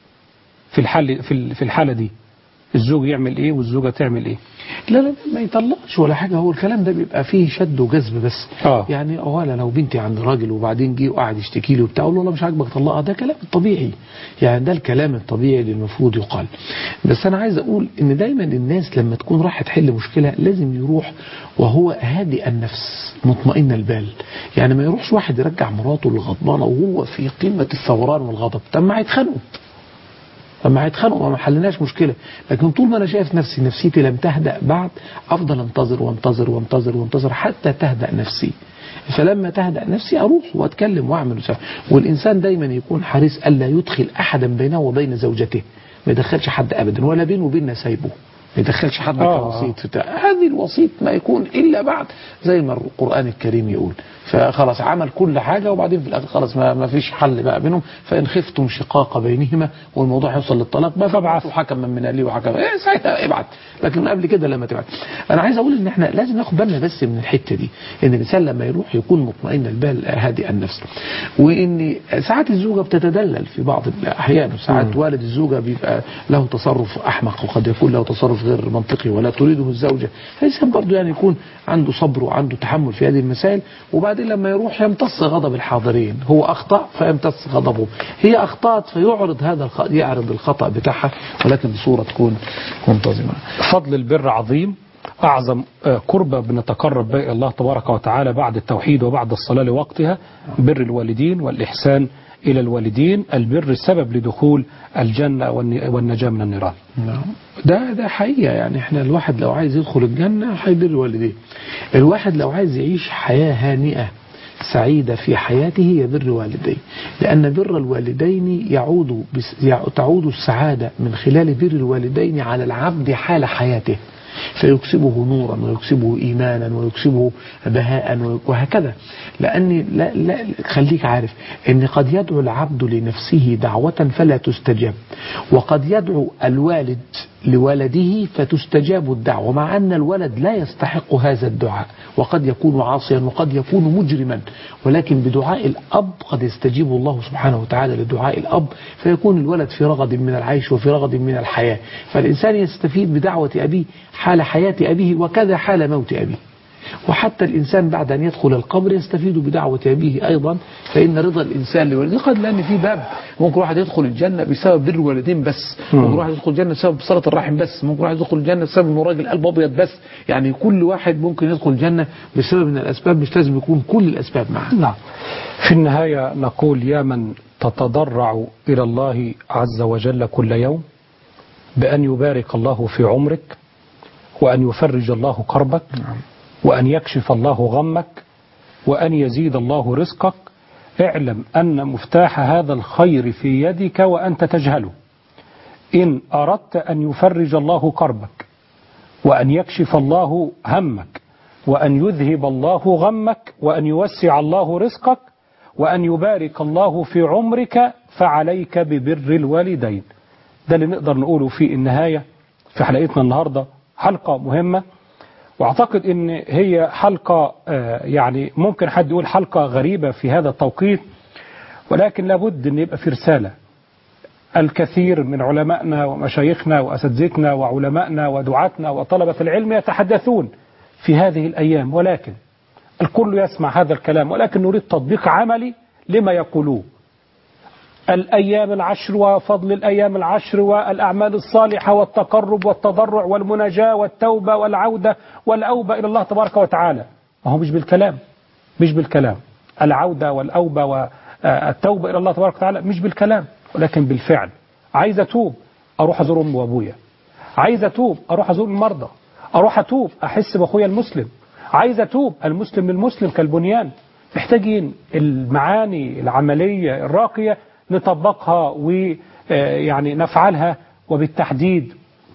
في الحل في ال- في الحاله دي الزوج يعمل ايه والزوجه تعمل ايه لا لا ما يطلقش ولا حاجة هو الكلام ده بيبقى فيه شد وجذب بس آه. يعني اولا لو بنتي عند راجل وبعدين جه وقعد يشتكي لي وبتاع اقول له والله مش عاجبك طلقها ده كلام طبيعي يعني ده الكلام الطبيعي اللي المفروض يقال بس انا عايز اقول ان دايما الناس لما تكون راح تحل مشكلة لازم يروح وهو هادئ النفس مطمئن البال يعني ما يروحش واحد يرجع مراته اللي غضبانة وهو في قمة الثوران والغضب طب ما هيتخانقوا لما هيتخانقوا ما حلناش مشكلة لكن طول ما أنا شايف نفسي نفسيتي لم تهدأ بعد أفضل أنتظر وأنتظر وأنتظر وأنتظر حتى تهدأ نفسي فلما تهدأ نفسي أروح وأتكلم وأعمل وسوي. والإنسان دايما يكون حريص ألا يدخل أحدا بينه وبين زوجته ما يدخلش حد أبدا ولا بينه وبين نسايبه ما يدخلش حد آه. كوسيط بتاع هذه الوسيط ما يكون إلا بعد زي ما القرآن الكريم يقول فخلاص عمل كل حاجة وبعدين في الآخر خلاص ما, ما فيش حل بقى بينهم فإن خفتم شقاق بينهما والموضوع هيوصل للطلاق بقى فابعثوا حكما من أهلي وحكما إيه ساعتها ابعت لكن قبل كده لما تبعت أنا عايز أقول إن إحنا لازم ناخد بالنا بس من الحتة دي إن الإنسان لما يروح يكون مطمئن البال هادئ النفس وإن ساعات الزوجة بتتدلل في بعض الأحيان وساعات والد الزوجة بيبقى له تصرف أحمق وقد يكون له تصرف غير منطقي ولا تريده الزوجة فالإنسان برضه يعني يكون عنده صبر وعنده تحمل في هذه المسائل وبعدين لما يروح يمتص غضب الحاضرين هو أخطأ فيمتص غضبه هي أخطأت فيعرض هذا الخ... يعرض الخطأ بتاعها ولكن بصورة تكون منتظمة فضل البر عظيم أعظم آه، قربة بنتقرب بها إلى الله تبارك وتعالى بعد التوحيد وبعد الصلاة لوقتها بر الوالدين والإحسان إلى الوالدين البر سبب لدخول الجنة والن- والنجاة من النيران نعم ده ده حقيقة يعني احنا الواحد لو عايز يدخل الجنة هيبر والديه الواحد لو عايز يعيش حياة هانئة سعيدة في حياته يبر والديه لأن بر الوالدين يعود بس يع- تعود السعادة من خلال بر الوالدين على العبد حال حياته فيكسبه نورا ويكسبه إيمانا ويكسبه بهاء وهكذا لأن لا لا خليك عارف أن قد يدعو العبد لنفسه دعوة فلا تستجاب وقد يدعو الوالد لولده فتستجاب الدعوة مع أن الولد لا يستحق هذا الدعاء وقد يكون عاصيا وقد يكون مجرما ولكن بدعاء الأب قد يستجيب الله سبحانه وتعالى لدعاء الأب فيكون الولد في رغد من العيش وفي رغد من الحياة فالإنسان يستفيد بدعوة أبيه حال حياة أبيه وكذا حال موت أبيه وحتى الإنسان بعد أن يدخل القبر يستفيد بدعوة أبيه أيضا فإن رضا الإنسان لوالديه قد لأن في باب ممكن واحد يدخل الجنة بسبب بر الوالدين بس ممكن واحد يدخل الجنة بسبب صلة الرحم بس ممكن واحد يدخل الجنة بسبب إنه راجل قلب أبيض بس يعني كل واحد ممكن يدخل الجنة بسبب من الأسباب مش لازم يكون كل الأسباب معه نعم في النهاية نقول يا من تتضرع إلى الله عز وجل كل يوم بأن يبارك الله في عمرك وأن يفرج الله كربك وأن يكشف الله غمك وأن يزيد الله رزقك اعلم أن مفتاح هذا الخير في يدك وأنت تجهله إن أردت أن يفرج الله كربك وأن يكشف الله همك وأن يذهب الله غمك وأن يوسع الله رزقك وأن يبارك الله في عمرك فعليك ببر الوالدين ده اللي نقدر نقوله في النهاية في حلقتنا النهاردة حلقة مهمة واعتقد ان هي حلقة آه، يعني ممكن حد يقول حلقة غريبة في هذا التوقيت ولكن لابد ان يبقى في رسالة الكثير من علمائنا ومشايخنا وأساتذتنا وعلمائنا ودعاتنا وطلبة العلم يتحدثون في هذه الأيام ولكن الكل يسمع هذا الكلام ولكن نريد تطبيق عملي لما يقولوه الأيام العشر وفضل الأيام العشر والأعمال الصالحة والتقرب والتضرع والمناجاة والتوبة والعودة والأوبة إلى الله تبارك وتعالى ما هو مش بالكلام مش بالكلام العودة والأوبة والتوبة إلى الله تبارك وتعالى مش بالكلام ولكن بالفعل عايز أتوب أروح أزور أمي وأبويا عايز أتوب أروح أزور المرضى أروح أتوب أحس بأخويا المسلم عايز أتوب المسلم للمسلم كالبنيان محتاجين المعاني العملية الراقية نطبقها ويعني نفعلها وبالتحديد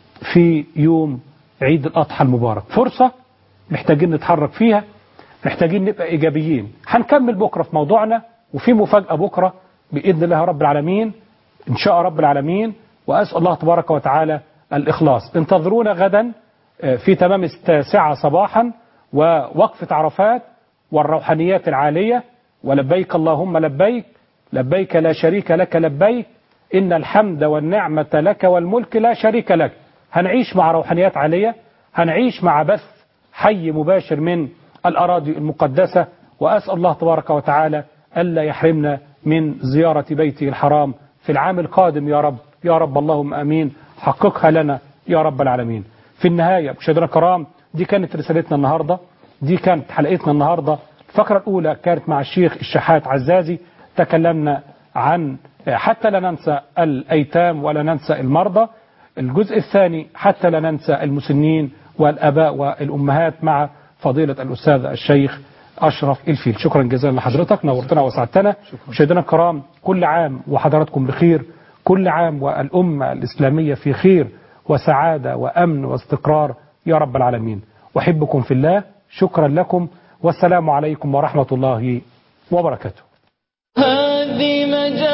في يوم عيد الأضحى المبارك فرصة محتاجين نتحرك فيها محتاجين نبقى إيجابيين هنكمل بكرة في موضوعنا وفي مفاجأة بكرة بإذن الله رب العالمين إن شاء رب العالمين وأسأل الله تبارك وتعالى الإخلاص انتظرونا غدا في تمام التاسعة صباحا ووقفة عرفات والروحانيات العالية ولبيك اللهم لبيك لبيك لا شريك لك لبيك إن الحمد والنعمة لك والملك لا شريك لك هنعيش مع روحانيات عالية هنعيش مع بث حي مباشر من الأراضي المقدسة وأسأل الله تبارك وتعالى ألا يحرمنا من زيارة بيته الحرام في العام القادم يا رب يا رب اللهم أمين حققها لنا يا رب العالمين في النهاية مشاهدينا الكرام دي كانت رسالتنا النهاردة دي كانت حلقتنا النهاردة الفقرة الأولى كانت مع الشيخ الشحات عزازي تكلمنا عن حتى لا ننسى الأيتام ولا ننسى المرضى الجزء الثاني حتى لا ننسى المسنين والأباء والأمهات مع فضيلة الأستاذ الشيخ أشرف الفيل شكرا جزيلا لحضرتك نورتنا وسعدتنا مشاهدينا الكرام كل عام وحضراتكم بخير كل عام والأمة الإسلامية في خير وسعادة وأمن واستقرار يا رب العالمين أحبكم في الله شكرا لكم والسلام عليكم ورحمة الله وبركاته هذه مجال